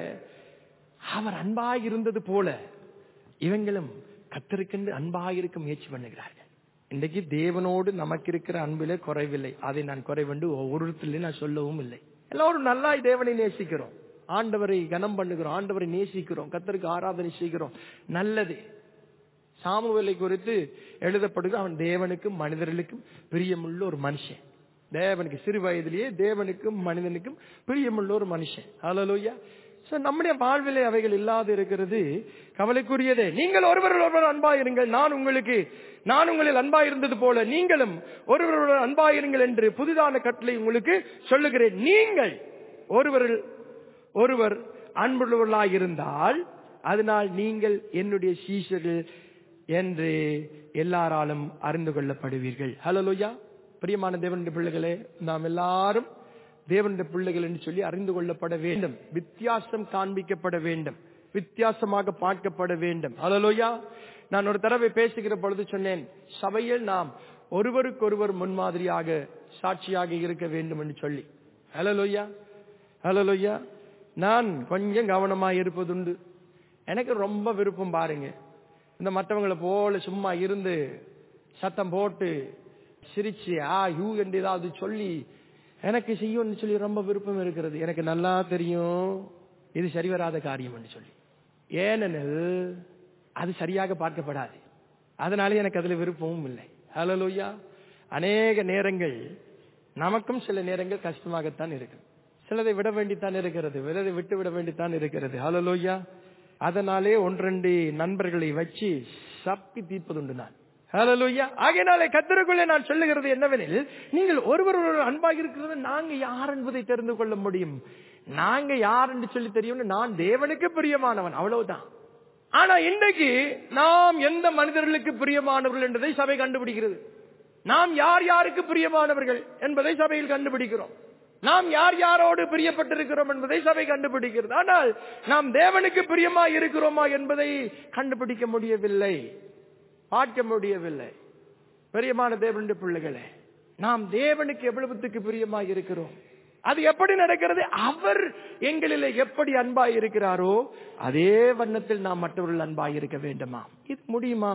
அவர் அன்பாய் இருந்தது போல இவங்களும் கத்தருக்கென்று அன்பாக இருக்க முயற்சி பண்ணுகிறார்கள் இன்றைக்கு தேவனோடு நமக்கு இருக்கிற அன்பிலே குறைவில்லை அதை நான் குறைவண்டு ஒவ்வொருத்திலையும் நான் சொல்லவும் இல்லை எல்லாரும் நல்லா தேவனை நேசிக்கிறோம் ஆண்டவரை கனம் பண்ணுகிறோம் ஆண்டவரை நேசிக்கிறோம் கத்தருக்கு ஆராதனை செய்கிறோம் நல்லது சாமுவேலை குறித்து எழுதப்படுகிற அவன் தேவனுக்கும் மனிதர்களுக்கும் பிரியமுள்ள ஒரு மனுஷன் தேவனுக்கு சிறு வயதிலேயே தேவனுக்கும் மனிதனுக்கும் பிரியமுள்ள ஒரு மனுஷன் அலலோயா சோ நம்முடைய வாழ்விலே அவைகள் இல்லாது இருக்கிறது கவலைக்குரியதே நீங்கள் ஒருவர் ஒருவர் அன்பாயிருங்கள் நான் உங்களுக்கு நான் உங்களில் அன்பாயிருந்தது போல நீங்களும் ஒருவர் ஒருவர் அன்பாயிருங்கள் என்று புதிதான கட்டளை உங்களுக்கு சொல்லுகிறேன் நீங்கள் ஒருவர் ஒருவர் அன்புள்ளவர்களாக இருந்தால் அதனால் நீங்கள் என்னுடைய சீஷர்கள் என்று எல்லாராலும் அறிந்து கொள்ளப்படுவீர்கள் ஹலோயா பிரியமான தேவனுடைய பிள்ளைகளே நாம் எல்லாரும் தேவனுடைய பிள்ளைகள் என்று சொல்லி அறிந்து கொள்ளப்பட வேண்டும் வித்தியாசம் காண்பிக்கப்பட வேண்டும் வித்தியாசமாக பார்க்கப்பட வேண்டும் ஹலோயா நான் ஒரு தடவை பேசுகிற பொழுது சொன்னேன் சபையில் நாம் ஒருவருக்கொருவர் முன்மாதிரியாக சாட்சியாக இருக்க வேண்டும் என்று சொல்லி ஹலோயா ஹலோயா நான் கொஞ்சம் கவனமா இருப்பதுண்டு எனக்கு ரொம்ப விருப்பம் பாருங்க இந்த மற்றவங்களை போல சும்மா இருந்து சத்தம் போட்டு சிரிச்சு ஆ யூ என்று ஏதாவது சொல்லி எனக்கு செய்யும்னு சொல்லி ரொம்ப விருப்பம் இருக்கிறது எனக்கு நல்லா தெரியும் இது சரி வராத காரியம் என்று சொல்லி ஏனெனில் அது சரியாக பார்க்கப்படாது அதனால எனக்கு அதுல விருப்பமும் இல்லை ஹலோயா அநேக நேரங்கள் நமக்கும் சில நேரங்கள் கஷ்டமாகத்தான் இருக்கு சிலதை விட வேண்டித்தான் இருக்கிறது விலதை விட்டு விட வேண்டித்தான் இருக்கிறது ஹலோயா அதனாலே ஒன்றெண்டு நண்பர்களை வச்சு சப்பி தீர்ப்பதுண்டு நான் ஹலோயா ஆகையினாலே கத்தருக்குள்ளே நான் சொல்லுகிறது என்னவெனில் நீங்கள் ஒருவர் ஒரு அன்பாக இருக்கிறது நாங்க யார் என்பதை தெரிந்து கொள்ள முடியும் நாங்க யார் என்று சொல்லி தெரியும் நான் தேவனுக்கு பிரியமானவன் அவ்வளவுதான் ஆனா இன்றைக்கு நாம் எந்த மனிதர்களுக்கு பிரியமானவர்கள் என்பதை சபை கண்டுபிடிக்கிறது நாம் யார் யாருக்கு பிரியமானவர்கள் என்பதை சபையில் கண்டுபிடிக்கிறோம் நாம் யார் யாரோடு பிரியப்பட்டிருக்கிறோம் என்பதை சபை கண்டுபிடிக்கிறது ஆனால் நாம் தேவனுக்கு பிரியமா இருக்கிறோமா என்பதை கண்டுபிடிக்க முடியவில்லை பார்க்க முடியவில்லை பிரியமான தேவனுடைய பிள்ளைகளே நாம் தேவனுக்கு எவ்வளவுத்துக்கு பிரியமா இருக்கிறோம் அது எப்படி நடக்கிறது அவர் எங்களில் எப்படி அன்பாய் இருக்கிறாரோ அதே வண்ணத்தில் நாம் மற்றவர்கள் அன்பாய் இருக்க வேண்டுமா இது முடியுமா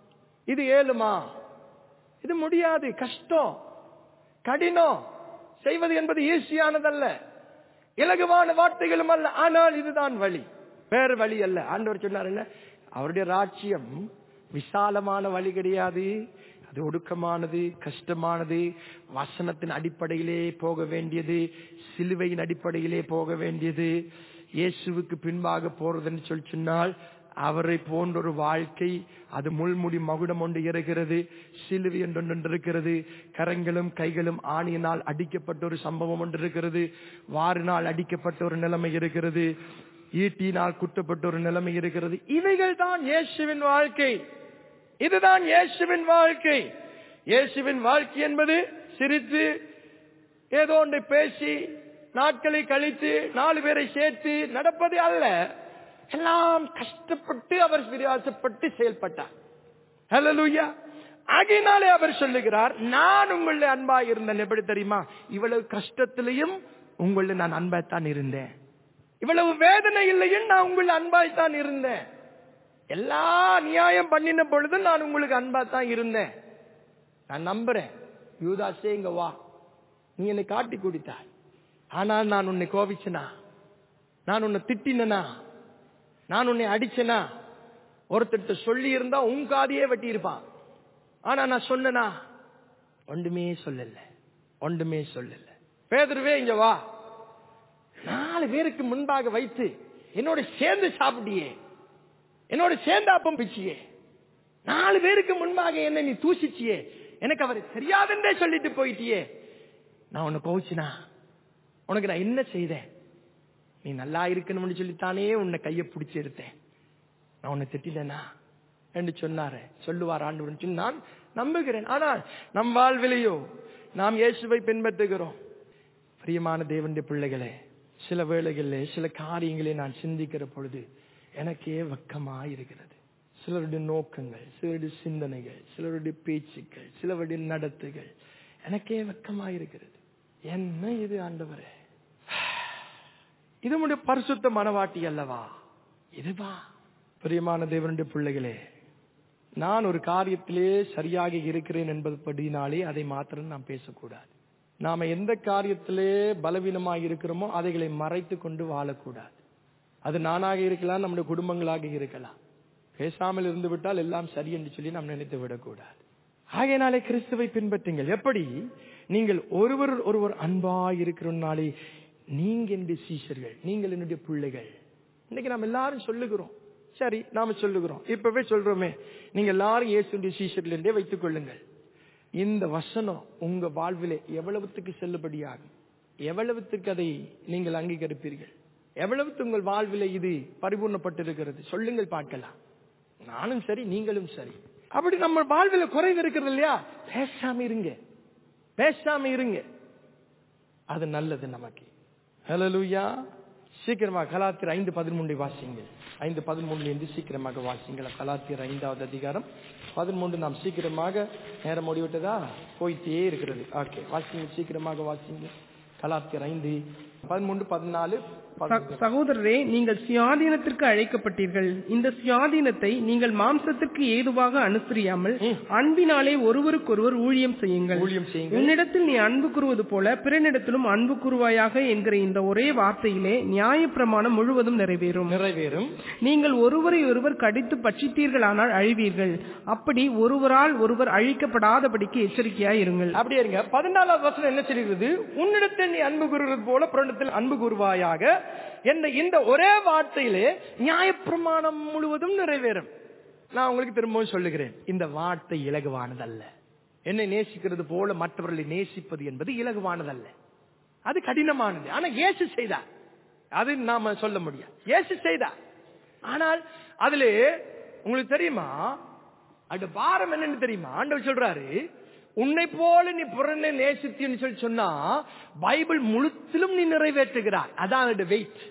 இது ஏழுமா இது முடியாது கஷ்டம் கடினம் செய்வது என்பது ஈஸியானதல்ல இலகுவான வார்த்தைகளும் அல்ல ஆனால் இதுதான் வழி வேறு வழி அல்ல ஆண்டவர் சொன்னார் என்ன அவருடைய ராட்சியம் விசாலமான வழி கிடையாது அது ஒடுக்கமானது கஷ்டமானது வசனத்தின் அடிப்படையிலே போக வேண்டியது சிலுவையின் அடிப்படையிலே போக வேண்டியது இயேசுவுக்கு பின்பாக போறதுன்னு சொல்லி சொன்னால் அவரை போன்ற ஒரு வாழ்க்கை அது முள்முடி மகுடம் ஒன்று இருக்கிறது சிலுவை ஒன்று இருக்கிறது கரங்களும் கைகளும் ஆணியினால் அடிக்கப்பட்ட ஒரு சம்பவம் ஒன்று இருக்கிறது வாரினால் அடிக்கப்பட்ட ஒரு நிலைமை இருக்கிறது ஈட்டினால் குட்டப்பட்ட ஒரு நிலைமை இருக்கிறது இவைகள் தான் இயேசுவின் வாழ்க்கை இதுதான் இயேசுவின் வாழ்க்கை இயேசுவின் வாழ்க்கை என்பது சிரித்து ஏதோ ஒன்றை பேசி நாட்களை கழித்து நாலு பேரை சேர்த்து நடப்பது அல்ல எல்லாம் கஷ்டப்பட்டு அவர் விரியாசப்பட்டு செயல்பட்டார் ஹலலூயா ஆகையினாலே அவர் சொல்லுகிறார் நான் உங்களை அன்பாய் இருந்தேன் எப்படி தெரியுமா இவ்வளவு கஷ்டத்திலையும் உங்களை நான் அன்பாய்த்தான் இருந்தேன் இவ்வளவு வேதனை இல்லையும் நான் உங்கள் அன்பாய்த்தான் இருந்தேன் எல்லா நியாயம் பண்ணின பொழுது நான் உங்களுக்கு அன்பா தான் இருந்தேன் நான் நம்புறேன் யூதாசே இங்க வா நீ என்னை காட்டி குடித்தாய் ஆனால் நான் உன்னை கோபிச்சனா நான் உன்னை திட்டினா நான் உன்னை அடிச்சனா ஒருத்தர்கிட்ட சொல்லி இருந்தா உன் காதையே வெட்டி இருப்பான் ஆனா நான் சொன்னனா ஒன்றுமே சொல்லல ஒன்றுமே சொல்லல பேதருவே இங்க வா நாலு பேருக்கு முன்பாக வைத்து என்னோட சேர்ந்து சாப்பிட்டியே என்னோட சேர்ந்து அப்பம் பிச்சியே நாலு பேருக்கு முன்பாக என்ன நீ தூசிச்சியே எனக்கு அவர் தெரியாதுன்றே சொல்லிட்டு போயிட்டியே நான் உன்னை கோவிச்சினா உனக்கு நான் என்ன செய்தேன் நீ நல்லா இருக்கணும்னு சொல்லித்தானே உன்னை கையை பிடிச்சி எடுத்தேன் நான் உன்னை திட்டினேனா என்று சொன்னாரு சொல்லுவார் ஆண்டு சொல்லி நான் நம்புகிறேன் ஆனால் நம் வாழ்விலையோ நாம் இயேசுவை பின்பற்றுகிறோம் பிரியமான தேவனுடைய பிள்ளைகளே சில வேளைகளில் சில காரியங்களை நான் சிந்திக்கிற பொழுது எனக்கே வெக்கமா இருக்கிறது சிலருடைய நோக்கங்கள் சிலருடைய சிந்தனைகள் சிலருடைய பேச்சுக்கள் சிலருடைய நடத்துகள் எனக்கே வெக்கமா இருக்கிறது என்ன இது ஆண்டவரே இது உடைய பரிசுத்த மனவாட்டி அல்லவா இதுவா பிரியமான தேவனுடைய பிள்ளைகளே நான் ஒரு காரியத்திலே சரியாக இருக்கிறேன் என்பதுபடினாலே அதை மாத்திரம் நாம் பேசக்கூடாது நாம எந்த காரியத்திலே பலவீனமாக இருக்கிறோமோ அதைகளை மறைத்து கொண்டு வாழக்கூடாது அது நானாக இருக்கலாம் நம்முடைய குடும்பங்களாக இருக்கலாம் பேசாமல் இருந்து விட்டால் எல்லாம் சரி என்று சொல்லி நாம் நினைத்து விடக்கூடாது ஆகையினாலே கிறிஸ்துவை பின்பற்றுங்கள் எப்படி நீங்கள் ஒருவர் ஒருவர் அன்பாய் இருக்கிறனாலே நீங்க என்னுடைய சீஷர்கள் நீங்கள் என்னுடைய பிள்ளைகள் இன்னைக்கு நாம் எல்லாரும் சொல்லுகிறோம் சரி நாம சொல்லுகிறோம் இப்பவே சொல்றோமே நீங்க எல்லாரும் இயேசுடைய சீஷர்கள் என்றே வைத்துக் கொள்ளுங்கள் இந்த வசனம் உங்க வாழ்விலே எவ்வளவுத்துக்கு செல்லுபடியாகும் எவ்வளவுத்துக்கு அதை நீங்கள் அங்கீகரிப்பீர்கள் எவ்வளவுக்கு உங்கள் வாழ்விலே இது பரிபூர்ணப்பட்டிருக்கிறது சொல்லுங்கள் பார்க்கலாம் நானும் சரி நீங்களும் சரி அப்படி நம்ம வாழ்வில குறைவு இருக்கிறது இல்லையா பேசாம இருங்க பேசாம இருங்க அது நல்லது நமக்கு ஹலலூயா சீக்கிரமாக கலாத்திர ஐந்து பதிமூன்றை வாசிங்கள் ஐந்து பதிமூணுல இருந்து சீக்கிரமாக வாசிங்கள் கலாத்திர ஐந்தாவது அதிகாரம் பதிமூன்று நாம் சீக்கிரமாக நேரம் முடிவிட்டதா போயிட்டே இருக்கிறது ஓகே வாசிங்க சீக்கிரமாக வாசிங்க கலாத்திர ஐந்து பதிமூன்று பதினாலு ச- சகோதரரே நீங்கள் சுயாதீனத்திற்கு அழைக்கப்பட்டீர்கள் இந்த சுயாதீனத்தை நீங்கள் மாம்சத்திற்கு ஏதுவாக அனுசரியாமல் அன்பினாலே ஒருவருக்கொருவர் ஊழியம் செய்யுங்கள் ஊழியம் செய்யுங்கள் உன்னிடத்தில் நீ அன்பு கூறுவது போல பிறனிடத்திலும் அன்பு கூறுவாயாக என்கிற இந்த ஒரே வார்த்தையிலே நியாயப்பிரமாணம் முழுவதும் நிறைவேறும் நிறைவேறும் நீங்கள் ஒருவரை ஒருவர் கடித்து பட்சித்தீர்களானால் அழிவீர்கள் அப்படி ஒருவரால் ஒருவர் அழிக்கப்படாதபடிக்கு எச்சரிக்கையாய் இருங்கள் அப்படியே இருங்க பதினாலாவது வசனம் என்ன சொல்கிறது உன்னிடத்தில் நீ அன்பு கூறுவது போல பிறனிடத்தில் அன்பு கூறுவாயாக என்ற இந்த ஒரே வார்த்தையிலே நியாயப்பிரமாணம் முழுவதும் நிறைவேறும் நான் உங்களுக்கு திரும்பவும் சொல்லுகிறேன் இந்த வார்த்தை இலகுவானதல்ல என்னை நேசிக்கிறது போல மற்றவர்களை நேசிப்பது என்பது இலகுவானதல்ல அது கடினமானது ஆனா இயேசு செய்தார் அது நாம சொல்ல முடியாது இயேசு செய்தார் ஆனால் அதுல உங்களுக்கு தெரியுமா அது பாரம் என்னன்னு தெரியுமா ஆண்டவர் சொல்றாரு உன்னை போல நீ புறனை நேசித்தின்னு சொல்லி சொன்னா பைபிள் முழுத்திலும் நீ நிறைவேற்றுகிறாய் அதான் அதோட வெயிட்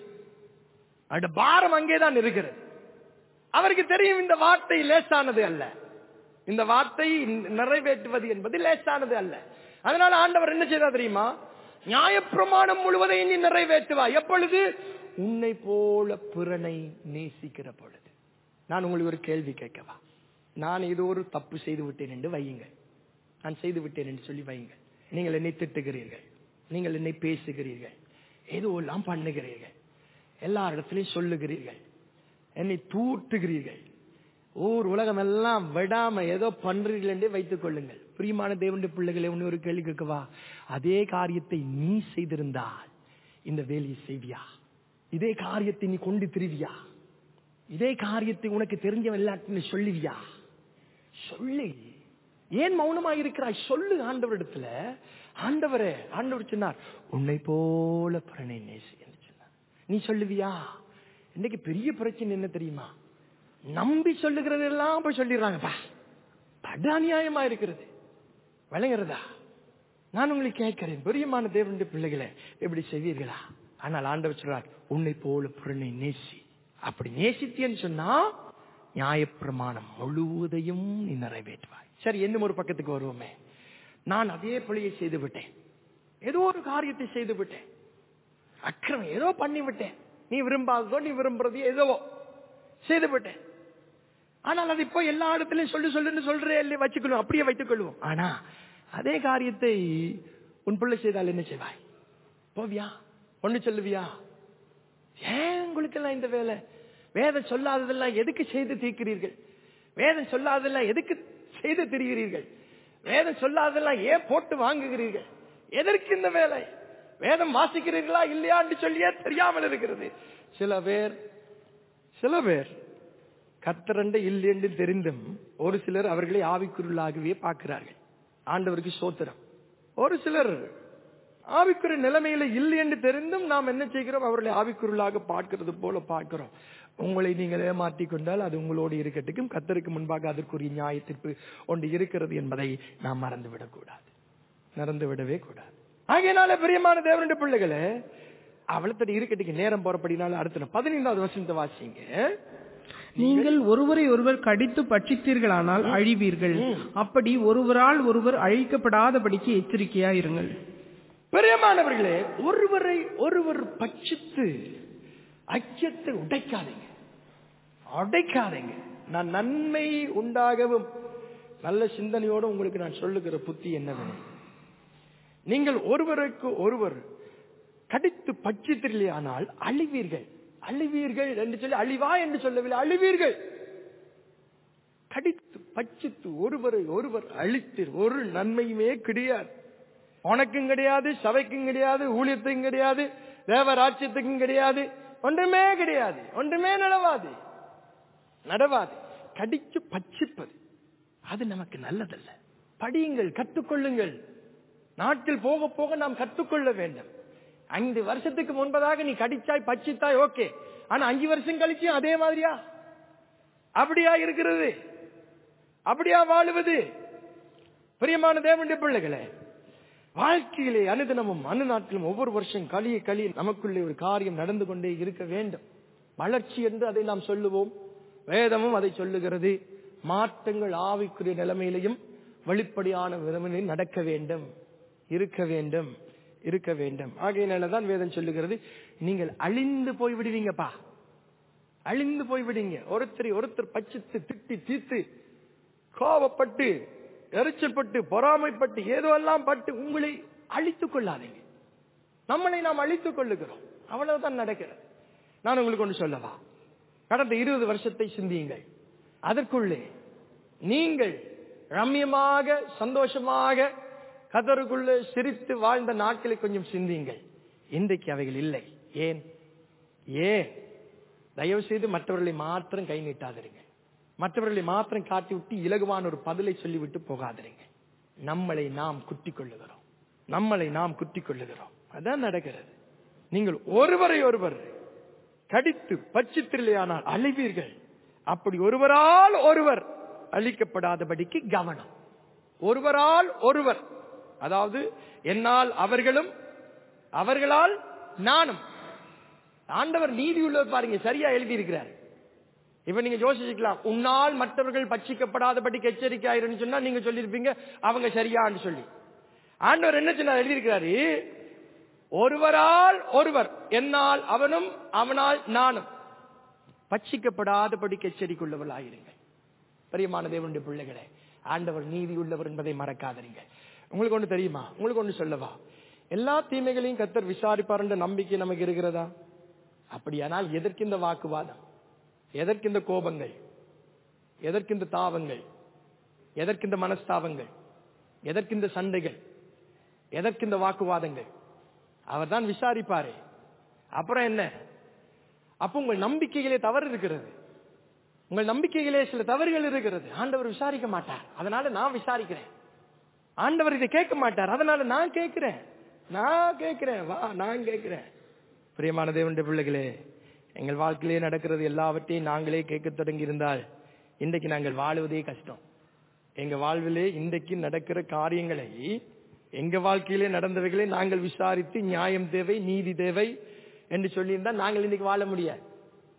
அதோட பாரம் அங்கேதான் இருக்கிறது அவருக்கு தெரியும் இந்த வார்த்தை லேசானது அல்ல இந்த வார்த்தை நிறைவேற்றுவது என்பது லேசானது அல்ல அதனால ஆண்டவர் என்ன செய்தா தெரியுமா நியாயப்பிரமாணம் முழுவதையும் நீ நிறைவேற்றுவா எப்பொழுது உன்னை போல பிறனை நேசிக்கிற பொழுது நான் உங்களுக்கு ஒரு கேள்வி கேட்கவா நான் ஏதோ ஒரு தப்பு செய்து விட்டேன் என்று வையுங்கள் நான் செய்து விட்டேன் என்று சொல்லி வையுங்கள் நீங்கள் என்னை திட்டுகிறீர்கள் நீங்கள் என்னை பேசுகிறீர்கள் ஏதோ எல்லாம் பண்ணுகிறீர்கள் எல்லா இடத்திலையும் சொல்லுகிறீர்கள் என்னை தூட்டுகிறீர்கள் ஊர் உலகம் எல்லாம் விடாம ஏதோ பண்றீர்கள் என்றே வைத்துக் கொள்ளுங்கள் பிரியமான தேவனுடைய பிள்ளைகளை ஒன்னு ஒரு கேள்வி கேட்கவா அதே காரியத்தை நீ செய்திருந்தால் இந்த வேலையை செய்வியா இதே காரியத்தை நீ கொண்டு திரிவியா இதே காரியத்தை உனக்கு தெரிஞ்சவன் எல்லாத்தையும் சொல்லுவியா சொல்லு ஏன் மௌனமாக இருக்கிறாய் சொல்லு ஆண்டவரிடத்துல ஆண்டவரே ஆண்டவர் சொன்னார் உன்னை போல பிறனை நேசி என்று சொன்னார் நீ சொல்லுவியா இன்னைக்கு பெரிய பிரச்சனை என்ன தெரியுமா நம்பி சொல்லுகிறது எல்லாம் போய் சொல்லிடுறாங்கப்பா படு அநியாயமா இருக்கிறது விளங்குறதா நான் உங்களை கேட்கிறேன் பெரியமான தேவனுடைய பிள்ளைகளை எப்படி செய்வீர்களா ஆனால் ஆண்டவர் சொல்றார் உன்னை போல பிறனை நேசி அப்படி நேசித்தேன்னு சொன்னா நியாயப்பிரமாணம் முழுவதையும் நீ நிறைவேற்றுவாய் சரி இன்னும் ஒரு பக்கத்துக்கு வருவோமே நான் அதே பழியை செய்து விட்டேன் ஏதோ ஒரு காரியத்தை செய்து விட்டேன் அக்கிரமம் ஏதோ பண்ணி விட்டேன் நீ விரும்பாததோ நீ விரும்புறது ஏதோ செய்து விட்டேன் ஆனால் அது இப்போ எல்லா இடத்துலயும் சொல்லு சொல்லுன்னு சொல்றே இல்லை வச்சுக்கணும் அப்படியே வைத்துக் கொள்வோம் ஆனா அதே காரியத்தை உன் பிள்ளை செய்தால் என்ன செய்வாய் போவியா ஒண்ணு சொல்லுவியா ஏன் உங்களுக்கெல்லாம் இந்த வேலை வேதம் சொல்லாததெல்லாம் எதுக்கு செய்து தீர்க்கிறீர்கள் வேதம் சொல்லாததெல்லாம் எதுக்கு செய்து திரிகிறீர்கள் வேதம் சொல்லாததெல்லாம் ஏன் போட்டு வாங்குகிறீர்கள் எதற்கு இந்த வேலை வேதம் வாசிக்கிறீர்களா இல்லையா என்று சொல்லியே தெரியாமல் இருக்கிறது சில பேர் சில பேர் கத்தரண்ட இல்லை என்று தெரிந்தும் ஒரு சிலர் அவர்களை ஆவிக்குருளாகவே பார்க்கிறார்கள் ஆண்டவருக்கு சோத்திரம் ஒரு சிலர் ஆவிக்குரிய நிலைமையில இல்லை என்று தெரிந்தும் நாம் என்ன செய்கிறோம் அவர்களை ஆவிக்குருளாக பார்க்கிறது போல பார்க்கிறோம் உங்களை நீங்கள் ஏமாற்றிக் கொண்டால் அது உங்களோடு இருக்கட்டுக்கும் கத்தருக்கு முன்பாக அதற்குரிய நியாயத்திற்கு ஒன்று இருக்கிறது என்பதை நாம் மறந்துவிடக் கூடாது மறந்து விடவே கூடாது ஆகையினால பிரியமான தேவனுடைய பிள்ளைகளே அவளத்தடி இருக்கட்டுக்கு நேரம் போறப்படினால அடுத்த பதினைந்தாவது வருஷத்தை வாசிங்க நீங்கள் ஒருவரை ஒருவர் கடித்து பட்சித்தீர்களானால் அழிவீர்கள் அப்படி ஒருவரால் ஒருவர் அழிக்கப்படாதபடிக்கு எச்சரிக்கையா இருங்கள் பிரியமானவர்களே ஒருவரை ஒருவர் பட்சித்து ஐக்கியத்தை உடைக்காதீங்க உடைக்காதீங்க நான் நன்மை உண்டாகவும் நல்ல சிந்தனையோடு உங்களுக்கு நான் சொல்லுகிற புத்தி என்னவென நீங்கள் ஒருவருக்கு ஒருவர் கடித்து பட்சித்திரலையானால் அழிவீர்கள் அழிவீர்கள் என்று சொல்லி அழிவா என்று சொல்லவில்லை அழிவீர்கள் கடித்து பட்சித்து ஒருவரை ஒருவர் அழித்து ஒரு நன்மையுமே கிடையாது உனக்கும் கிடையாது சபைக்கும் கிடையாது ஊழியத்துக்கும் கிடையாது தேவராட்சியத்துக்கும் கிடையாது ஒன்றுமே கிடையாது ஒன்றுமே நடவாது நடவாது கடிச்சு பட்சிப்பது அது நமக்கு நல்லதல்ல படியுங்கள் கற்றுக்கொள்ளுங்கள் நாட்டில் போக போக நாம் கற்றுக்கொள்ள வேண்டும் ஐந்து வருஷத்துக்கு முன்பதாக நீ கடிச்சாய் பச்சித்தாய் ஓகே ஆனா அஞ்சு வருஷம் கழிச்சு அதே மாதிரியா அப்படியா இருக்கிறது அப்படியா வாழுவது பிரியமான தேவனுடைய பிள்ளைகளே வாழ்க்கையிலே அனுதினமும் அனுநாட்டிலும் ஒவ்வொரு வருஷம் கலிய கலிய நமக்குள்ளே ஒரு காரியம் நடந்து கொண்டே இருக்க வேண்டும் வளர்ச்சி என்று அதை நாம் சொல்லுவோம் வேதமும் அதை சொல்லுகிறது மாற்றங்கள் ஆவிக்குரிய நிலைமையிலையும் வெளிப்படையான விதமில் நடக்க வேண்டும் இருக்க வேண்டும் இருக்க வேண்டும் ஆகையினாலதான் வேதம் சொல்லுகிறது நீங்கள் அழிந்து போய் விடுவீங்கப்பா அழிந்து போய் விடுங்க ஒருத்தரை ஒருத்தர் பச்சித்து திட்டி தீர்த்து கோபப்பட்டு எரிச்சல்பட்டு பொறாமைப்பட்டு ஏதோ எல்லாம் பட்டு உங்களை அழித்துக் கொள்ளாதீங்க நம்மளை நாம் அழித்துக் கொள்ளுகிறோம் அவ்வளவுதான் நடக்கிறது நான் உங்களுக்கு ஒன்று சொல்லவா கடந்த இருபது வருஷத்தை சிந்தியுங்கள் அதற்குள்ளே நீங்கள் ரம்யமாக சந்தோஷமாக கதருக்குள்ளே சிரித்து வாழ்ந்த நாட்களை கொஞ்சம் சிந்தியுங்கள் இன்றைக்கு அவைகள் இல்லை ஏன் ஏன் தயவு செய்து மற்றவர்களை மாத்திரம் கை நீட்டாதிருங்க மற்றவர்களை மாத்திரம் காட்டி விட்டு இலகுவான ஒரு பதிலை சொல்லிவிட்டு போகாதிருங்க நம்மளை நாம் குத்திக் கொள்ளுகிறோம் நம்மளை நாம் குத்திக் கொள்ளுகிறோம் அதான் நடக்கிறது நீங்கள் ஒருவரை ஒருவர் கடித்து பச்சித்திரையானால் அழிவீர்கள் அப்படி ஒருவரால் ஒருவர் அழிக்கப்படாதபடிக்கு கவனம் ஒருவரால் ஒருவர் அதாவது என்னால் அவர்களும் அவர்களால் நானும் ஆண்டவர் நீதி உள்ளவர் பாருங்க சரியா எழுதி இருக்கிறார் இப்ப நீங்க யோசிச்சுக்கலாம் உன்னால் மற்றவர்கள் பட்சிக்கப்படாதபடிக்கு எச்சரிக்கை ஆயிருன்னு சொன்னா நீங்க சொல்லியிருப்பீங்க அவங்க சரியான்னு சொல்லி ஆண்டவர் என்ன சொன்னார் எழுதியிருக்கிறாரு ஒருவரால் ஒருவர் என்னால் அவனும் அவனால் நானும் பட்சிக்கப்படாதபடிக்கு எச்சரிக்கையுள்ளவர்களாயிருங்கள் பிரியமான தேவனுடைய பிள்ளைகளே ஆண்டவர் நீதி உள்ளவர் என்பதை மறக்காதீங்க உங்களுக்கு ஒண்ணு தெரியுமா உங்களுக்கு ஒண்ணு சொல்லவா எல்லா தீமைகளையும் கத்தர் விசாரிப்பார் என்ற நம்பிக்கை நமக்கு இருக்கிறதா அப்படியானால் எதற்கு இந்த வாக்குவாதம் எதற்கு இந்த கோபங்கள் எதற்கு இந்த தாவங்கள் எதற்கு இந்த மனஸ்தாபங்கள் எதற்கு இந்த சண்டைகள் எதற்கு இந்த வாக்குவாதங்கள் அவர் தான் விசாரிப்பாரே அப்புறம் என்ன அப்ப உங்கள் நம்பிக்கைகளே தவறு இருக்கிறது உங்கள் நம்பிக்கைகளே சில தவறுகள் இருக்கிறது ஆண்டவர் விசாரிக்க மாட்டார் அதனால நான் விசாரிக்கிறேன் ஆண்டவர் இதை கேட்க மாட்டார் அதனால நான் கேட்கிறேன் நான் கேட்கிறேன் வா நான் கேட்கிறேன் பிரியமான தேவனுடைய பிள்ளைகளே எங்கள் வாழ்க்கையிலே நடக்கிறது எல்லாவற்றையும் நாங்களே கேட்க தொடங்கி இருந்தால் இன்றைக்கு நாங்கள் வாழுவதே கஷ்டம் எங்க வாழ்விலே இன்றைக்கு நடக்கிற காரியங்களை எங்க வாழ்க்கையிலே நடந்தவைகளை நாங்கள் விசாரித்து நியாயம் தேவை நீதி தேவை என்று சொல்லியிருந்தால் நாங்கள் இன்னைக்கு வாழ முடியாது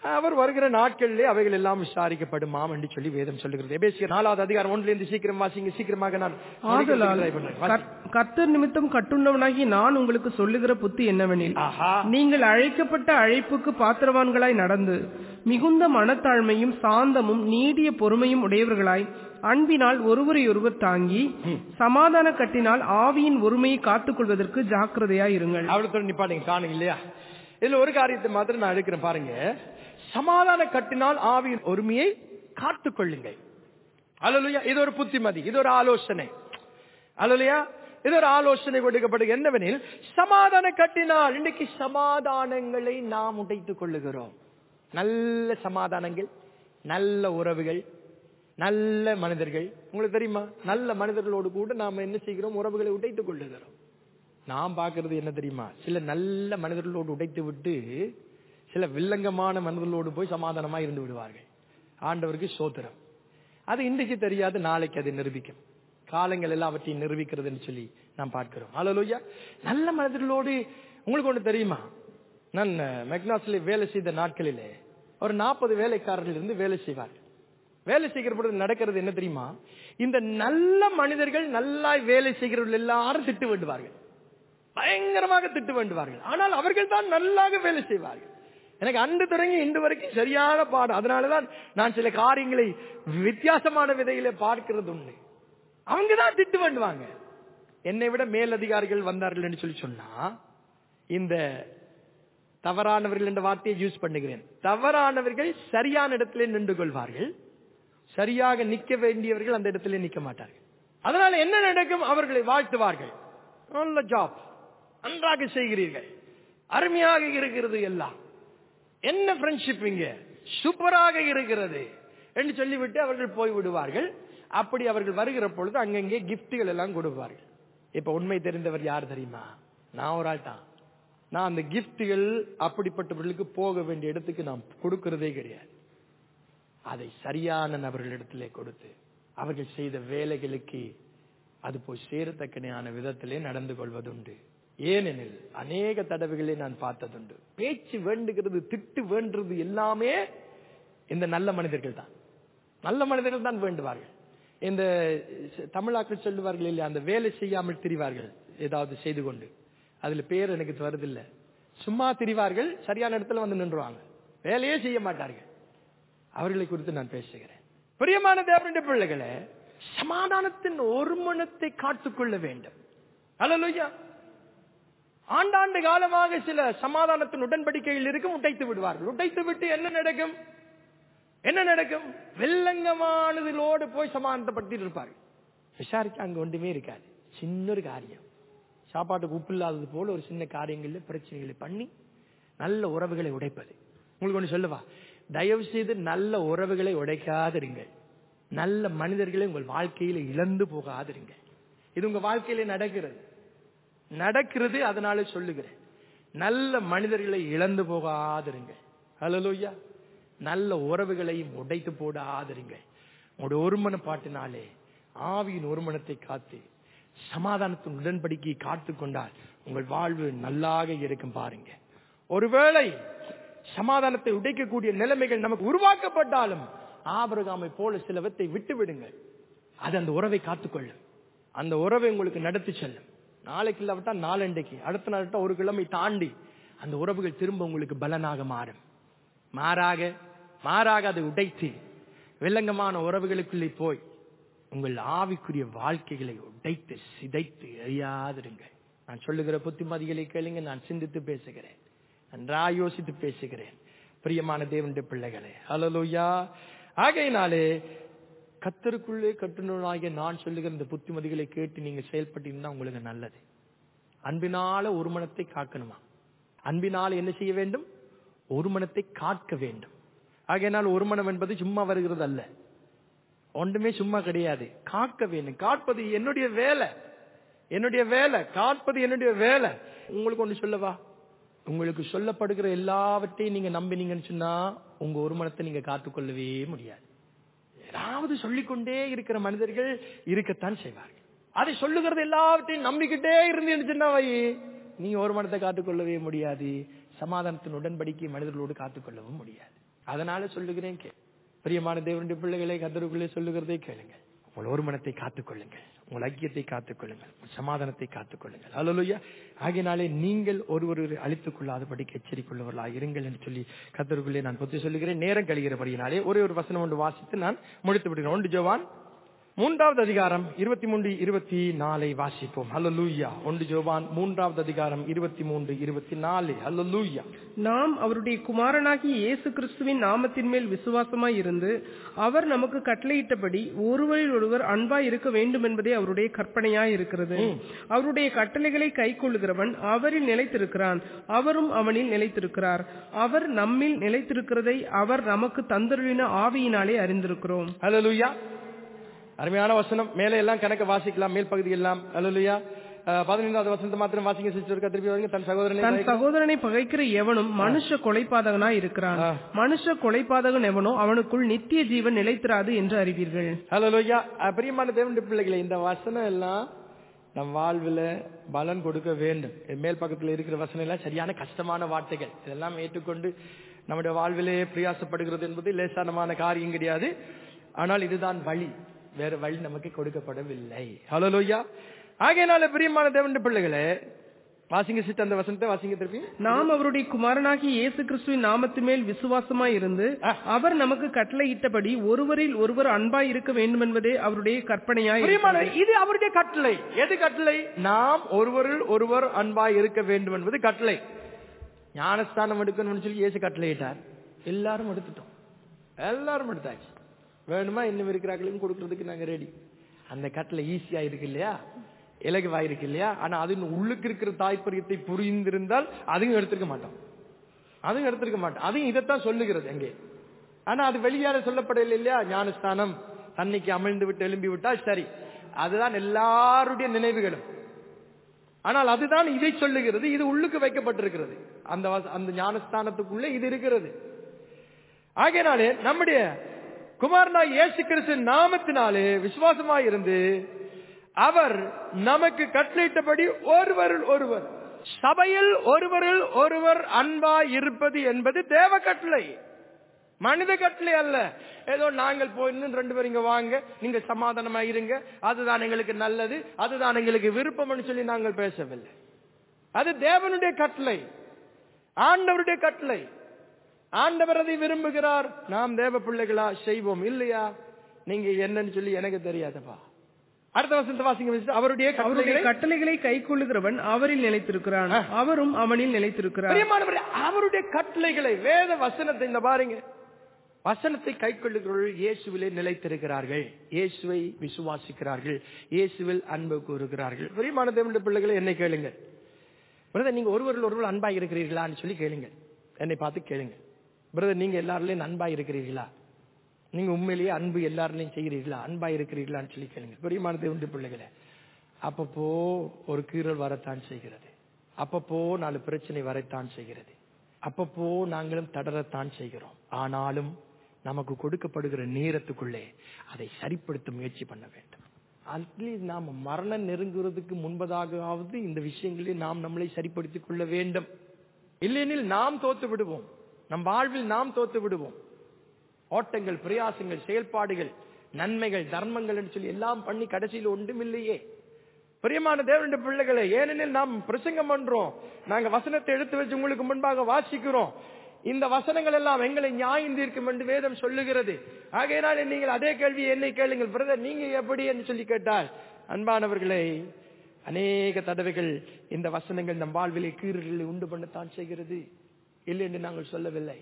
அவர் வருகிற நாட்களிலே அவைகள் எல்லாம் விசாரிக்கப்படுமாம் என்று சொல்லி வேதம் சொல்லுகிறது எபேசியர் நாலாவது அதிகாரம் ஒன்றுல இருந்து சீக்கிரம் வாசிங்க சீக்கிரமாக நான் ஆதலால் try பண்றேன். வாசி. கர்- கர்த்தர் நிமித்தம் கட்டுண்டவனாகி நான் உங்களுக்கு சொல்லுகிற புத்தி என்னவெனில் ஆஹா நீங்கள் அழைக்கப்பட்ட அழைப்புக்கு பாத்திரவான்களாய் நடந்து மிகுந்த மனத்தாழ்மையும் சாந்தமும் நீடிய பொறுமையும் உடையவர்களாய் அன்பினால் ஒருவரையொருவர் தாங்கி சமாதான கட்டினால் ஆவியின் ஒருமையை காத்துக்கொள்வதற்கு ஜாக்கிரதையாய் இருங்கள் அவ்வளவு நிப்பாட்டிங்க காணுங்க இல்லையா இதுல ஒரு காரியத்தை மாத்திரம் நான் எடுக்கிறேன் பாருங்க சமாதான கட்டினால் ஆவியின் ஒருமையை காத்துக் கொள்ளுங்கள் அல்லலுயா இது ஒரு புத்திமதி இது ஒரு ஆலோசனை அல்லலுயா இது ஒரு ஆலோசனை கொடுக்கப்படுது என்னவெனில் சமாதான கட்டினால் இன்னைக்கு சமாதானங்களை நாம் உடைத்துக் கொள்ளுகிறோம் நல்ல சமாதானங்கள் நல்ல உறவுகள் நல்ல மனிதர்கள் உங்களுக்கு தெரியுமா நல்ல மனிதர்களோடு கூட நாம என்ன செய்கிறோம் உறவுகளை உடைத்துக் கொள்ளுகிறோம் நாம் பார்க்கிறது என்ன தெரியுமா சில நல்ல மனிதர்களோடு உடைத்து விட்டு சில வில்லங்கமான மனிதர்களோடு போய் சமாதானமா இருந்து விடுவார்கள் ஆண்டவருக்கு சோத்திரம் அது இன்றைக்கு தெரியாது நாளைக்கு அது நிரூபிக்கும் காலங்கள் எல்லாவற்றையும் நிரூபிக்கிறதுன்னு சொல்லி நாம் பார்க்கிறோம் ஹalleluya நல்ல மனிதர்களோடு உங்களுக்கு ஒன்று தெரியுமா நான் மெக்னாஸ்ல வேலை செய்த நாட்களிலே ஒரு நாற்பது வேலைக்காரர்கள் இருந்து வேலை செய்வார்கள் வேலை செய்கிற பொழுது நடக்கிறது என்ன தெரியுமா இந்த நல்ல மனிதர்கள் நல்லா வேலை செய்கிறவர்கள் எல்லாரும் திட்டு வேண்டுவார்கள் பயங்கரமாக திட்டு வேண்டுவார்கள் ஆனால் அவர்கள் தான் நல்லாக வேலை செய்வார்கள் எனக்கு அன்று தொடங்கி இன்று வரைக்கும் சரியான பாடம் அதனாலதான் நான் சில காரியங்களை வித்தியாசமான விதையில பார்க்கிறது உண்டு அவங்க தான் திட்டு வேண்டுவாங்க என்னை விட மேலதிகாரிகள் வந்தார்கள் என்று சொல்லி சொன்னா இந்த தவறானவர்கள் என்ற வார்த்தையை யூஸ் பண்ணுகிறேன் தவறானவர்கள் சரியான இடத்திலே நின்று கொள்வார்கள் சரியாக நிக்க வேண்டியவர்கள் அந்த இடத்திலே நிக்க மாட்டார்கள் அதனால என்ன நடக்கும் அவர்களை வாழ்த்துவார்கள் நல்ல ஜாப் நன்றாக செய்கிறீர்கள் அருமையாக இருக்கிறது எல்லாம் என்ன ஃப்ரெண்ட்ஷிப் இங்க சூப்பராக இருக்கிறது என்று சொல்லிவிட்டு அவர்கள் போய் விடுவார்கள் அப்படி அவர்கள் வருகிற பொழுது அங்கங்கே கிஃப்ட்டுகள் எல்லாம் கொடுப்பார்கள் இப்ப உண்மை தெரிந்தவர் யார் தெரியுமா நான் ஒரு ஆள் தான் நான் அந்த கிஃப்ட்டுகள் அப்படிப்பட்டவர்களுக்கு போக வேண்டிய இடத்துக்கு நான் கொடுக்கிறதே கிடையாது அதை சரியான நபர்களிடத்திலே கொடுத்து அவர்கள் செய்த வேலைகளுக்கு அது போய் சேரத்தக்கனையான விதத்திலே நடந்து கொள்வதுண்டு ஏனெனில் அநேக தடவைகளை நான் பார்த்ததுண்டு பேச்சு வேண்டுகிறது திட்டு வேண்டுறது எல்லாமே இந்த நல்ல மனிதர்கள் தான் நல்ல மனிதர்கள் தான் வேண்டுவார்கள் இந்த தமிழாக்கள் சொல்லுவார்கள் இல்லையா அந்த வேலை செய்யாமல் திரிவார்கள் ஏதாவது செய்து கொண்டு அதுல பேர் எனக்கு வருதில்லை சும்மா திரிவார்கள் சரியான இடத்துல வந்து நின்றுவாங்க வேலையே செய்ய மாட்டார்கள் அவர்களை குறித்து நான் பேசுகிறேன் பிரியமான தேவனுடைய பிள்ளைகளே சமாதானத்தின் ஒருமனத்தை காத்துக்கொள்ள வேண்டும் அல்லா ஆண்டாண்டு காலமாக சில சமாதானத்தின் உடன்படிக்கையில் இருக்கும் உடைத்து விடுவார்கள் உடைத்து விட்டு என்ன நடக்கும் என்ன நடக்கும் வெள்ளங்கமானதிலோடு போய் சமாதானப்படுத்தி இருப்பார்கள் விசாரிக்க அங்க ஒன்றுமே இருக்காது சின்ன ஒரு காரியம் சாப்பாட்டுக்கு உப்பு இல்லாதது போல ஒரு சின்ன காரியங்கள்ல பிரச்சனைகளை பண்ணி நல்ல உறவுகளை உடைப்பது உங்களுக்கு ஒன்று சொல்லவா தயவு செய்து நல்ல உறவுகளை உடைக்காதிருங்கள் நல்ல மனிதர்களை உங்கள் வாழ்க்கையில இழந்து போகாதிருங்கள் இது உங்க வாழ்க்கையில நடக்கிறது நடக்கிறது அதனால சொல்லுகிறேன் நல்ல மனிதர்களை இழந்து போகாதிருங்கள் ஹலலோய்யா நல்ல உறவுகளையும் உடைத்து போடாதிருங்கள் உங்களுடைய ஒருமன பாட்டினாலே ஆவியின் ஒருமனத்தை காத்து சமாதானத்தின் உடன்படிக்கையை காத்து கொண்டால் உங்கள் வாழ்வு நல்லாக இருக்கும் பாருங்க ஒருவேளை சமாதானத்தை உடைக்கக்கூடிய நிலைமைகள் நமக்கு உருவாக்கப்பட்டாலும் ஆபரகாமை போல சிலவத்தை விட்டு விடுங்கள் அது அந்த உறவை காத்துக்கொள்ளும் அந்த உறவை உங்களுக்கு நடத்தி செல்லும் நாளைக்கு இல்லாவிட்டா நாளண்டைக்கு அடுத்த நாள் ஒரு கிழமை தாண்டி அந்த உறவுகள் திரும்ப உங்களுக்கு பலனாக மாறும் மாறாக மாறாக அதை உடைத்து வில்லங்கமான உறவுகளுக்குள்ளே போய் உங்கள் ஆவிக்குரிய வாழ்க்கைகளை உடைத்து சிதைத்து எறியாதிருங்கள் நான் சொல்லுகிற புத்திமதிகளை கேளுங்க நான் சிந்தித்து பேசுகிறேன் நன்றா யோசித்து பேசுகிறேன் பிரியமான தேவனுடைய பிள்ளைகளே ஹலலோயா ஆகையினாலே கத்தருக்குள்ளே கட்டுநூலாகிய நான் சொல்லுகிற இந்த புத்திமதிகளை கேட்டு நீங்க செயல்பட்டீங்கன்னா உங்களுக்கு நல்லது அன்பினால ஒரு மனத்தை காக்கணுமா அன்பினால் என்ன செய்ய வேண்டும் ஒரு மனத்தை காக்க வேண்டும் ஆகையினால் ஒரு மனம் என்பது சும்மா வருகிறது அல்ல ஒன்றுமே சும்மா கிடையாது காக்க வேண்டும் காப்பது என்னுடைய வேலை என்னுடைய வேலை காப்பது என்னுடைய வேலை உங்களுக்கு ஒண்ணு சொல்லவா உங்களுக்கு சொல்லப்படுகிற எல்லாவற்றையும் நீங்க நம்பினீங்கன்னு சொன்னா உங்க ஒரு மனத்தை நீங்க காத்துக்கொள்ளவே முடியாது ஏதாவது சொல்லிக்கொண்டே இருக்கிற மனிதர்கள் இருக்கத்தான் செய்வார்கள் அதை சொல்லுகிறது எல்லாவற்றையும் நம்பிக்கிட்டே இருந்தேன்னு சொன்னா வை நீ ஒரு மனத்தை காத்துக்கொள்ளவே முடியாது சமாதானத்தின் உடன்படிக்கை மனிதர்களோடு காத்துக்கொள்ளவும் முடியாது அதனால சொல்லுகிறேன் கே பிரியமான தேவனுடைய பிள்ளைகளை கத்தருக்குள்ளே சொல்லுகிறதை கேளுங்க உங்கள் ஒரு மனத்தை காத்துக்கொள்ளுங்கள் உங்கள் ஐக்கியத்தை காத்துக்கொள்ளுங்கள் உங்கள் சமாதானத்தை காத்துக்கொள்ளுங்கள் அல்லலுயா ஆகினாலே நீங்கள் ஒருவரை அழித்துக் கொள்ளாதபடிக்கு எச்சரிக்கொள்ளவர்களாக இருங்கள் என்று சொல்லி கத்தருக்குள்ளே நான் பொத்தி சொல்லுகிறேன் நேரம் கழிகிறபடியினாலே ஒரே ஒரு வசனம் ஒன்று வாசித்து நான் முடித்து விடுகிறேன் ஒன்று ஜோவான் மூன்றாவது அதிகாரம் இருபத்தி மூன்று இருபத்தி நாலை வாசிப்போம் ஹalleluya ஒன்று ஜோவான் மூன்றாவது அதிகாரம் இருபத்தி மூன்று இருபத்தி நாலு ஹalleluya நாம் அவருடைய குமாரனாகிய இயேசு கிறிஸ்துவின் நாமத்தின் மேல் விசுவாசமாய் இருந்து அவர் நமக்கு கட்டளையிட்டபடி ஒருவரில் ஒருவர் அன்பாய் இருக்க வேண்டும் என்பதே அவருடைய கற்பனையாய் இருக்கிறது அவருடைய கட்டளைகளை கைக்கொள்ளுகிறவன் அவரில் நிலைத்திருக்கிறான் அவரும் அவனில் நிலைத்திருக்கிறார் அவர் நம்மில் நிலைத்திருக்கிறதை அவர் நமக்கு தந்தருளின ஆவியினாலே அறிந்திருக்கிறோம் ஹalleluya அருமையான வசனம் மேலே எல்லாம் கணக்க வாசிக்கலாம் மேல் பகுதி எல்லாம் ஹalleluya அஹ், பதினைந்தாவது வசனத்தை மாத்திரம் வாசிங்க சிஸ்டர் திருப்பி வரீங்க தன் சகோதரனை தன் சகோதரனை பகைக்கிற எவனும் மனுஷ கொலைபாதகனாய் இருக்கிறான் மனுஷ கொலைபாதகன் எவனோ அவனுக்குள் நித்திய ஜீவன் நிலைத்திராது என்று அறிவீர்கள் ஹalleluya அஹ், பிரியமான தேவனுடைய பிள்ளைகளே இந்த வசனம் எல்லாம் நம் வாழ்வுல பலன் கொடுக்க வேண்டும் இது மேல் பக்கத்துல இருக்கிற வசனம் எல்லாம் சரியான கஷ்டமான வார்த்தைகள் இதெல்லாம் ஏற்றுக்கொண்டு நம்முடைய வாழ்விலே பிரயாசப்படுகிறது என்பது லேசானமான காரியம் கிடையாது ஆனால் இதுதான் வழி வேற வழி நமக்கு கொடுக்கப்படவில்லை ஹalleluya ஆகையினால பிரியமான தேவனுடைய பிள்ளைகளே வாசிங்க சித்த அந்த வசனத்தை வாசிங்க திருப்பி நாம் அவருடைய குமாரனாகிய இயேசு கிறிஸ்துவின் நாமத்து மேல் விசுவாசமாய் இருந்து அவர் நமக்கு கட்டளையிட்டபடி ஒருவரில் ஒருவர் அன்பாய் இருக்க வேண்டும் என்பதே அவருடைய கற்பனையாய் பிரியமான இது அவருடைய கட்டளை எது கட்டளை நாம் ஒருவரில் ஒருவர் அன்பாய் இருக்க வேண்டும் என்பது கட்டளை ஞானஸ்தானம் எடுக்கணும்னு சொல்லி இயேசு கட்டளையிட்டார் எல்லாரும் எடுத்துட்டோம் எல்லாரும் எடுத்தாச்சு வேணுமா இன்னும் இருக்கிறார்களையும் கொடுக்கறதுக்கு நாங்க ரெடி அந்த கட்டளை ஈஸியா இருக்கு இல்லையா இலகுவா இருக்கு இல்லையா ஆனா அது இன்னும் உள்ளுக்கு இருக்கிற தாய்ப்பரியத்தை புரிந்திருந்தால் அதையும் எடுத்திருக்க மாட்டோம் அதையும் எடுத்திருக்க மாட்டோம் அதையும் இதைத்தான் சொல்லுகிறது அங்கே ஆனா அது வெளியால சொல்லப்படவில்லை இல்லையா ஞானஸ்தானம் தன்னைக்கு அமிழ்ந்து விட்டு எழும்பி விட்டால் சரி அதுதான் எல்லாருடைய நினைவுகளும் ஆனால் அதுதான் இதை சொல்லுகிறது இது உள்ளுக்கு வைக்கப்பட்டிருக்கிறது அந்த வச- அந்த ஞானஸ்தானத்துக்குள்ளே இது இருக்கிறது ஆகையினாலே நம்முடைய குமாரனாய் இயேசு கிறிஸ்து நாமத்தினாலே விசுவாசமாய் இருந்து அவர் நமக்கு கட்டளையிட்டபடி ஒருவரில் ஒருவர் சபையில் ஒருவரில் ஒருவர் அன்பாய் இருப்பது என்பது தேவ கட்டளை மனித கட்டளை அல்ல ஏதோ நாங்கள் போய் இன்னும் ரெண்டு பேரும் இங்க வாங்க நீங்க சமாதானமா இருங்க அதுதான் எங்களுக்கு நல்லது அதுதான் எங்களுக்கு விருப்பம்னு சொல்லி நாங்கள் பேசவில்லை அது தேவனுடைய கட்டளை ஆண்டவருடைய கட்டளை ஆண்டவர் அதை விரும்புகிறார் நாம் தேவ பிள்ளைகளா செய்வோம் இல்லையா நீங்க என்னன்னு சொல்லி எனக்கு தெரியாதப்பா அடுத்த வசனத்தை வாசிங்க மிஸ்டர். அவருடைய அவருடைய கட்டளைகளை கட்டளைகளை கைக்கொள்ளுகிறவன் அவரில் நிலைத்திருக்கிறான் அவரும் அவனில் நிலைத்திருக்கிறார் பிரியமானவரே அவருடைய கட்டளைகளை வேத வசனத்தை இந்த பாருங்க வசனத்தை கைக்கொள்ளுகிறவர்கள் இயேசுவிலே நிலைத்திருக்கிறார்கள் இயேசுவை விசுவாசிக்கிறார்கள் இயேசுவில் அன்பு கூறுகிறார்கள் பிரியமான தேவனுடைய பிள்ளைகளை என்னை கேளுங்க பிரதர் நீங்க ஒருவரில் ஒருவர் அன்பாய் இருக்கிறீர்களான்னு சொல்லி கேளுங்க என்னை பார்த்து கேளுங்க பிரதர் நீங்க எல்லாரிலையும் அன்பாய் இருக்கிறீர்களா நீங்க உண்மையிலேயே அன்பு எல்லாரிலையும் செய்கிறீர்களா அன்பாய் இருக்கிறீர்களான்னு சொல்லி கேளுங்க பிரியமான தேவனுடைய பிள்ளைகளை அப்பப்போ ஒரு கீறல் வரத்தான் செய்கிறது அப்பப்போ நாலு பிரச்சனை வரத்தான் செய்கிறது அப்பப்போ நாங்களும் தடரத்தான் செய்கிறோம் ஆனாலும் நமக்கு கொடுக்கப்படுகிற நேரத்துக்குள்ளே அதை சரிப்படுத்த முயற்சி பண்ண வேண்டும் அட்லீஸ்ட் நாம் மரணம் நெருங்குறதுக்கு முன்பதாகவாவது இந்த விஷயங்களில் நாம் நம்மளை சரிப்படுத்திக் கொள்ள வேண்டும் இல்லையெனில் நாம் தோத்து விடுவோம் நம் வாழ்வில் நாம் தோத்து விடுவோம் ஓட்டங்கள் பிரயாசங்கள் செயல்பாடுகள் நன்மைகள் தர்மங்கள் என்று சொல்லி எல்லாம் பண்ணி கடைசியில் ஒன்றுமில்லையே பிரியமான தேவனுடைய பிள்ளைகளை ஏனெனில் நாம் பிரசங்கம் பண்றோம் நாங்க வசனத்தை எடுத்து வச்சு உங்களுக்கு முன்பாக வாசிக்கிறோம் இந்த வசனங்கள் எல்லாம் எங்களை நியாயம் தீர்க்கும் என்று வேதம் சொல்லுகிறது ஆகையினால நீங்கள் அதே கேள்வி என்னை கேளுங்கள் பிரதர் நீங்க எப்படி என்று சொல்லி கேட்டால் அன்பானவர்களை அநேக தடவைகள் இந்த வசனங்கள் நம் வாழ்விலே கீறல்களை உண்டு பண்ணத்தான் செய்கிறது இல்லை என்று நாங்கள் சொல்லவில்லை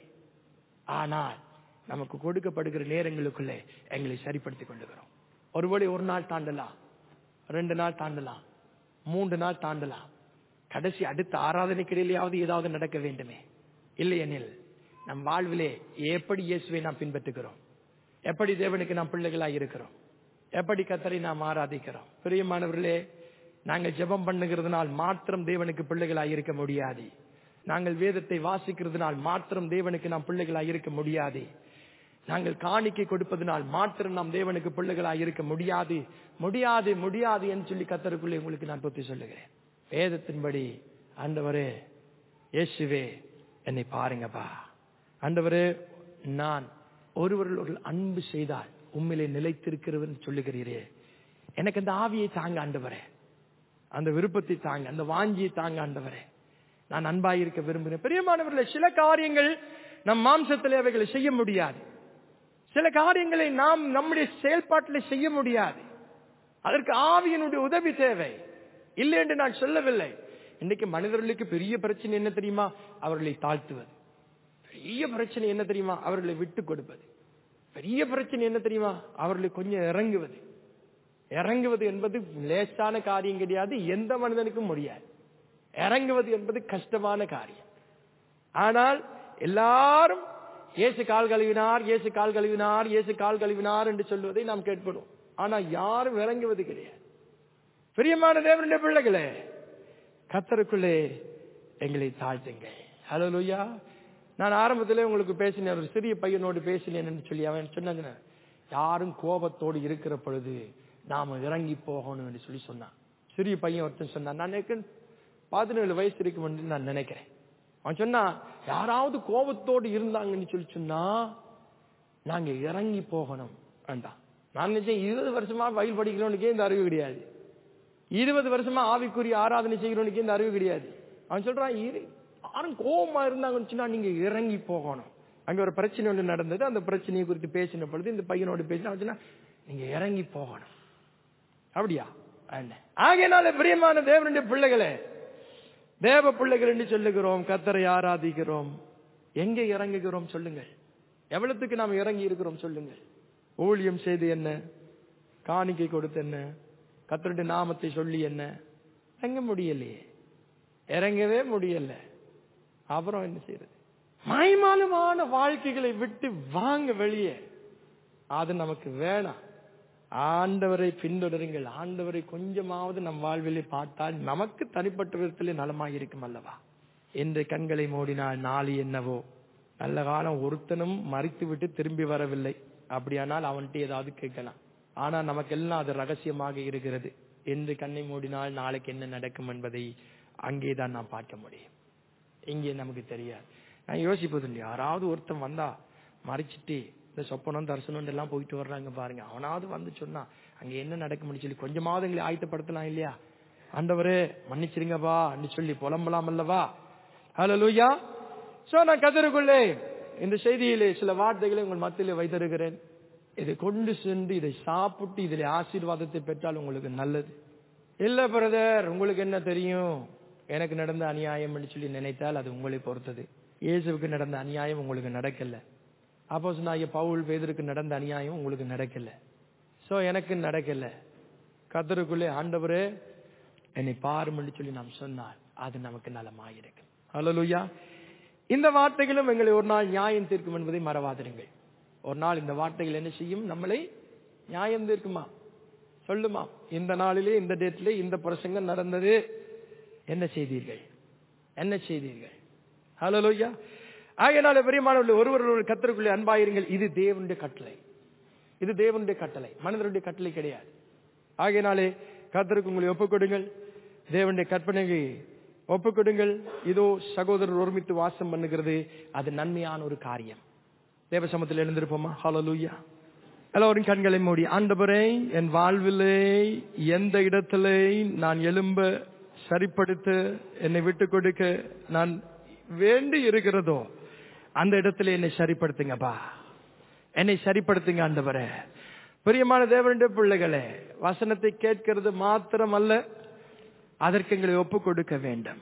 ஆனால் நமக்கு கொடுக்கப்படுகிற நேரங்களுக்குள்ளே எங்களை சரிப்படுத்திக் கொள்ளுகிறோம் ஒருவேளை ஒரு நாள் தாண்டலாம் ரெண்டு நாள் தாண்டலாம் மூன்று நாள் தாண்டலாம் கடைசி அடுத்த ஆராதனைக்கிடையிலேயாவது ஏதாவது நடக்க வேண்டுமே இல்லையெனில் நம் வாழ்விலே எப்படி இயேசுவை நாம் பின்பற்றுகிறோம் எப்படி தேவனுக்கு நாம் பிள்ளைகளாய் இருக்கிறோம் எப்படி கத்தரை நாம் ஆராதிக்கிறோம் பிரியமானவர்களே நாங்கள் ஜெபம் பண்ணுகிறதுனால் மாத்திரம் தேவனுக்கு பிள்ளைகளாய் இருக்க முடியாது நாங்கள் வேதத்தை வாசிக்கிறதுனால் மாத்திரம் தேவனுக்கு நாம் பிள்ளைகளாய் இருக்க முடியாது நாங்கள் காணிக்கை கொடுப்பதனால் மாத்திரம் நாம் தேவனுக்கு பிள்ளைகளாய் இருக்க முடியாது முடியாது முடியாது என்று சொல்லி கத்தருக்குள்ளே உங்களுக்கு நான் பத்தி சொல்லுகிறேன் வேதத்தின்படி ஆண்டவரே இயேசுவே என்னை பாருங்கப்பா ஆண்டவரே நான் ஒருவரில் ஒரு அன்பு செய்தால் உண்மையிலே நிலைத்திருக்கிறவன் சொல்லுகிறீரே எனக்கு அந்த ஆவியை தாங்க ஆண்டவரே அந்த விருப்பத்தை தாங்க அந்த வாஞ்சியை தாங்க ஆண்டவரே நான் அன்பாயிருக்க விரும்புகிறேன் பிரியமானவர்களே சில காரியங்கள் நம் மாம்சத்திலே அவைகளை செய்ய முடியாது சில காரியங்களை நாம் நம்முடைய செயல்பாட்டில் செய்ய முடியாது அதற்கு ஆவியினுடைய உதவி தேவை இல்லை என்று நான் சொல்லவில்லை இன்னைக்கு மனிதர்களுக்கு பெரிய பிரச்சனை என்ன தெரியுமா அவர்களை தாழ்த்துவது பெரிய பிரச்சனை என்ன தெரியுமா அவர்களை விட்டு கொடுப்பது பெரிய பிரச்சனை என்ன தெரியுமா அவர்களை கொஞ்சம் இறங்குவது இறங்குவது என்பது லேசான காரியம் கிடையாது எந்த மனிதனுக்கும் முடியாது இறங்குவது என்பது கஷ்டமான காரியம் ஆனால் எல்லாரும் இயேசு கால் கழுவினார் இயேசு கால் கழுவினார் இயேசு கால் கழுவினார் என்று சொல்வதை நாம் கேட்படும் ஆனா யாரும் இறங்குவது கிடையாது பிரியமான தேவனுடைய பிள்ளைகளே கத்தருக்குள்ளே எங்களை தாழ்த்துங்க ஹலோ லூயா நான் ஆரம்பத்திலே உங்களுக்கு பேசினேன் ஒரு சிறிய பையனோடு பேசினேன் சொல்லி அவன் சொன்னாங்க யாரும் கோபத்தோடு இருக்கிற பொழுது நாம இறங்கி போகணும் என்று சொல்லி சொன்னான் சிறிய பையன் ஒருத்தன் சொன்னான் நான் நினைக்கிறேன் பதினேழு வயசு இருக்கும் என்று நான் நினைக்கிறேன் அவன் சொன்னா யாராவது கோபத்தோடு இருந்தாங்கன்னு சொல்லி சொன்னா நாங்க இறங்கி போகணும் வேண்டாம் நான் நினைச்சேன் இருபது வருஷமா வயல் படிக்கிறவனுக்கே இந்த அறிவு கிடையாது இருபது வருஷமா ஆவிக்குரிய ஆராதனை செய்கிறவனுக்கு இந்த அறிவு கிடையாது அவன் சொல்றான் இரு யாரும் கோபமா இருந்தாங்கன்னு சொன்னா நீங்க இறங்கி போகணும் அங்க ஒரு பிரச்சனை ஒன்று நடந்தது அந்த பிரச்சனையை குறித்து பேசின பொழுது இந்த பையனோட பேசின அவன் சொன்னா நீங்க இறங்கி போகணும் அப்படியா ஆகையினால பிரியமான தேவனுடைய பிள்ளைகளே தேவ பிள்ளைகள் என்று சொல்லுகிறோம் கத்தரை ஆராதிக்கிறோம் எங்க இறங்குகிறோம் சொல்லுங்கள் எவ்வளவுக்கு நாம் இறங்கி இருக்கிறோம் சொல்லுங்கள் ஊழியம் செய்து என்ன காணிக்கை கொடுத்து என்ன கத்தருடைய நாமத்தை சொல்லி என்ன இறங்க முடியலையே இறங்கவே முடியல அப்புறம் என்ன செய்யறது மாய்மாலமான வாழ்க்கைகளை விட்டு வாங்க வெளியே அது நமக்கு வேணாம் ஆண்டவரை பின்தொடருங்கள் ஆண்டவரை கொஞ்சமாவது நம் வாழ்விலே பார்த்தால் நமக்கு தனிப்பட்ட விதத்திலே நலமாக இருக்கும் அல்லவா என்று கண்களை மூடினால் நாளை என்னவோ நல்ல காலம் ஒருத்தனும் மறித்து விட்டு திரும்பி வரவில்லை அப்படியானால் அவன்கிட்ட ஏதாவது கேட்கலாம் ஆனா நமக்கெல்லாம் அது ரகசியமாக இருக்கிறது என்று கண்ணை மூடினால் நாளைக்கு என்ன நடக்கும் என்பதை அங்கேதான் நாம் பார்க்க முடியும் இங்கே நமக்கு தெரியாது நான் யோசிப்பது இல்லை யாராவது ஒருத்தன் வந்தா மறைச்சிட்டு இந்த சொப்பனம் தரிசனம் எல்லாம் போயிட்டு வர்றாங்க பாருங்க அவனாவது வந்து சொன்னா அங்க என்ன நடக்கும்னு சொல்லி கொஞ்சமாவது எங்களை ஆயத்தப்படுத்தலாம் இல்லையா ஆண்டவரே மன்னிச்சிருங்கப்பா சொல்லி புலம்பலாம் அல்லவா ஹலோ லூயா சோ நான் கதருக்குள்ளே இந்த செய்தியிலே சில வார்த்தைகளை உங்கள் மத்தியிலே வைத்திருக்கிறேன் இதை கொண்டு சென்று இதை சாப்பிட்டு இதில் ஆசீர்வாதத்தை பெற்றால் உங்களுக்கு நல்லது இல்ல பிரதர் உங்களுக்கு என்ன தெரியும் எனக்கு நடந்த அநியாயம் சொல்லி நினைத்தால் அது உங்களை பொறுத்தது இயேசுவுக்கு நடந்த அநியாயம் உங்களுக்கு நடக்கல அப்போ சொன்னாங்க பவுல் பேதருக்கு நடந்த அநியாயம் உங்களுக்கு நடக்கல சோ எனக்கு நடக்கல கத்தருக்குள்ளே ஆண்டவரே என்னை பாருமென்று சொல்லி நாம் சொன்னால் அது நமக்கு நலமாயிருக்கும் ஹலலுயா இந்த வார்த்தைகளும் எங்களை ஒரு நாள் நியாயம் தீர்க்கும் என்பதை மறவாதிருங்கள் ஒரு நாள் இந்த வார்த்தைகள் என்ன செய்யும் நம்மளை நியாயம் தீர்க்குமா சொல்லுமா இந்த நாளிலே இந்த டேட்ல இந்த பிரசங்கம் நடந்தது என்ன செய்தீர்கள் என்ன செய்தீர்கள் ஹலோயா ஆகையினால பெரியமானவர்கள் ஒருவர் ஒரு கத்தருக்குள்ளே அன்பாயிருங்கள் இது தேவனுடைய கட்டளை இது தேவனுடைய கட்டளை மனிதனுடைய கட்டளை கிடையாது ஆகையினாலே கத்தருக்கு உங்களை ஒப்புக்கொடுங்கள் தேவனுடைய கற்பனைக்கு ஒப்புக்கொடுங்கள் இதோ சகோதரர் ஒருமித்து வாசம் பண்ணுகிறது அது நன்மையான ஒரு காரியம் தேவ சமத்தில் எழுந்திருப்போமா ஹலலூயா எல்லோரும் கண்களை மூடி ஆண்டவரே என் வாழ்விலே எந்த இடத்திலே நான் எலும்ப சரிப்படுத்த என்னை விட்டு கொடுக்க நான் வேண்டி இருக்கிறதோ அந்த இடத்துல என்னை சரிப்படுத்துங்கப்பா என்னை சரிப்படுத்துங்க ஆண்டவரே பிரியமான தேவனுடைய பிள்ளைகளே வசனத்தை கேட்கிறது மாத்திரம் அல்ல அதற்கு எங்களை ஒப்புக் கொடுக்க வேண்டும்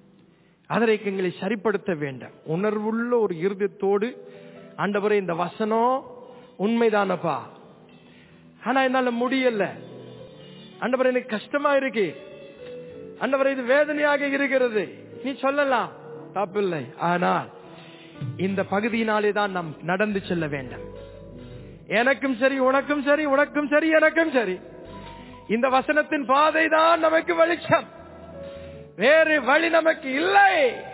அதற்கு எங்களை சரிப்படுத்த வேண்டும் உணர்வுள்ள ஒரு இருதயத்தோடு ஆண்டவரே இந்த வசனம் உண்மைதானப்பா ஆனா என்னால முடியல ஆண்டவரே எனக்கு கஷ்டமா இருக்கு ஆண்டவரே இது வேதனையாக இருக்கிறது நீ சொல்லலாம் தப்பில்லை ஆனால் இந்த பகுதியினாலே தான் நாம் நடந்து செல்ல வேண்டும் எனக்கும் சரி உனக்கும் சரி உனக்கும் சரி எனக்கும் சரி இந்த வசனத்தின் பாதை தான் நமக்கு வெளிச்சம் வேறு வழி நமக்கு இல்லை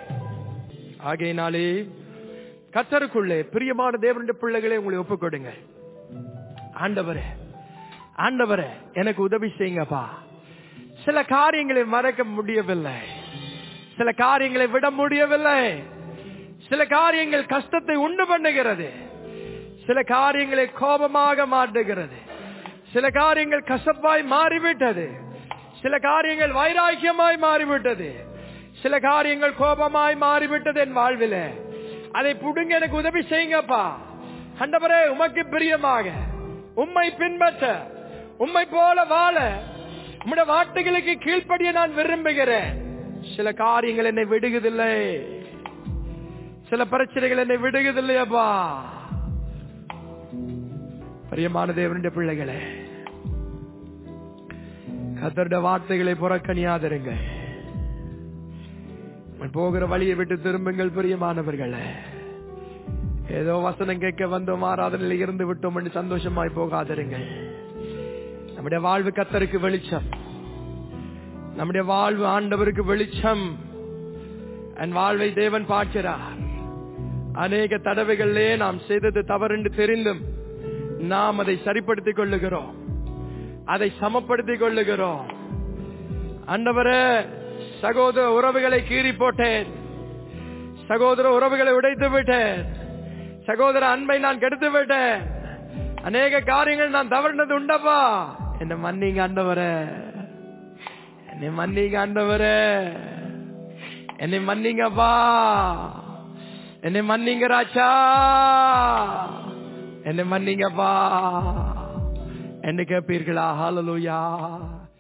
ஆகையினாலே கத்தருக்குள்ளே பிரியமான தேவனுடைய பிள்ளைகளை உங்களை ஒப்புக் கொடுங்க ஆண்டவரே ஆண்டவரே எனக்கு உதவி செய்யுங்கப்பா சில காரியங்களை மறக்க முடியவில்லை சில காரியங்களை விட முடியவில்லை சில காரியங்கள் கஷ்டத்தை உண்டு பண்ணுகிறது சில காரியங்களை கோபமாக மாற்றுகிறது சில காரியங்கள் கசப்பாய் மாறிவிட்டது சில காரியங்கள் வைராக்கியமாய் மாறிவிட்டது சில காரியங்கள் கோபமாய் மாறிவிட்டது என் வாழ்வில அதை புடுங்க எனக்கு உதவி செய்யுங்கப்பா அண்டவரே உமக்கு பிரியமாக உம்மை பின்பற்ற உம்மை போல வாழ உம்முடைய வார்த்தைகளுக்கு கீழ்ப்படிய நான் விரும்புகிறேன் சில காரியங்கள் என்னை விடுகுதில்லை சில பிரச்சனைகள் என்னை விடுகுதில்லையப்பா பிரியமான தேவனுடைய பிள்ளைகளே கத்தருடைய வார்த்தைகளை புறக்கணியாதிருங்க போகிற வழியை விட்டு திரும்புங்கள் பிரியமானவர்களே ஏதோ வசனம் கேட்க வந்தோம் ஆராதனையில் இருந்து விட்டோம் என்று சந்தோஷமாய் போகாதிருங்கள் நம்முடைய வாழ்வு கத்தருக்கு வெளிச்சம் நம்முடைய வாழ்வு ஆண்டவருக்கு வெளிச்சம் என் வாழ்வை தேவன் பார்க்கிறார் அநேக தடவைகளிலே நாம் செய்தது தவறென்று தெரிந்தும் நாம் அதை சரிப்படுத்திக் கொள்ளுகிறோம் அதை சமப்படுத்திக் கொள்ளுகிறோம் அண்டவரே சகோதர உறவுகளை கீறி போட்டேன் சகோதர உறவுகளை உடைத்து விட்டேன் சகோதர அன்பை நான் கெடுத்து விட்டேன் அநேக காரியங்கள் நான் தவறுனது உண்டப்பா என்ன மன்னிங்க ஆண்டவரே என்னை மன்னிங்க ஆண்டவரே என்னை மன்னிங்கப்பா என்னை மன்னிங்க ராஜா என்னை மன்னிங்கப்பா என்ன கேட்பீர்களா ஹalleluya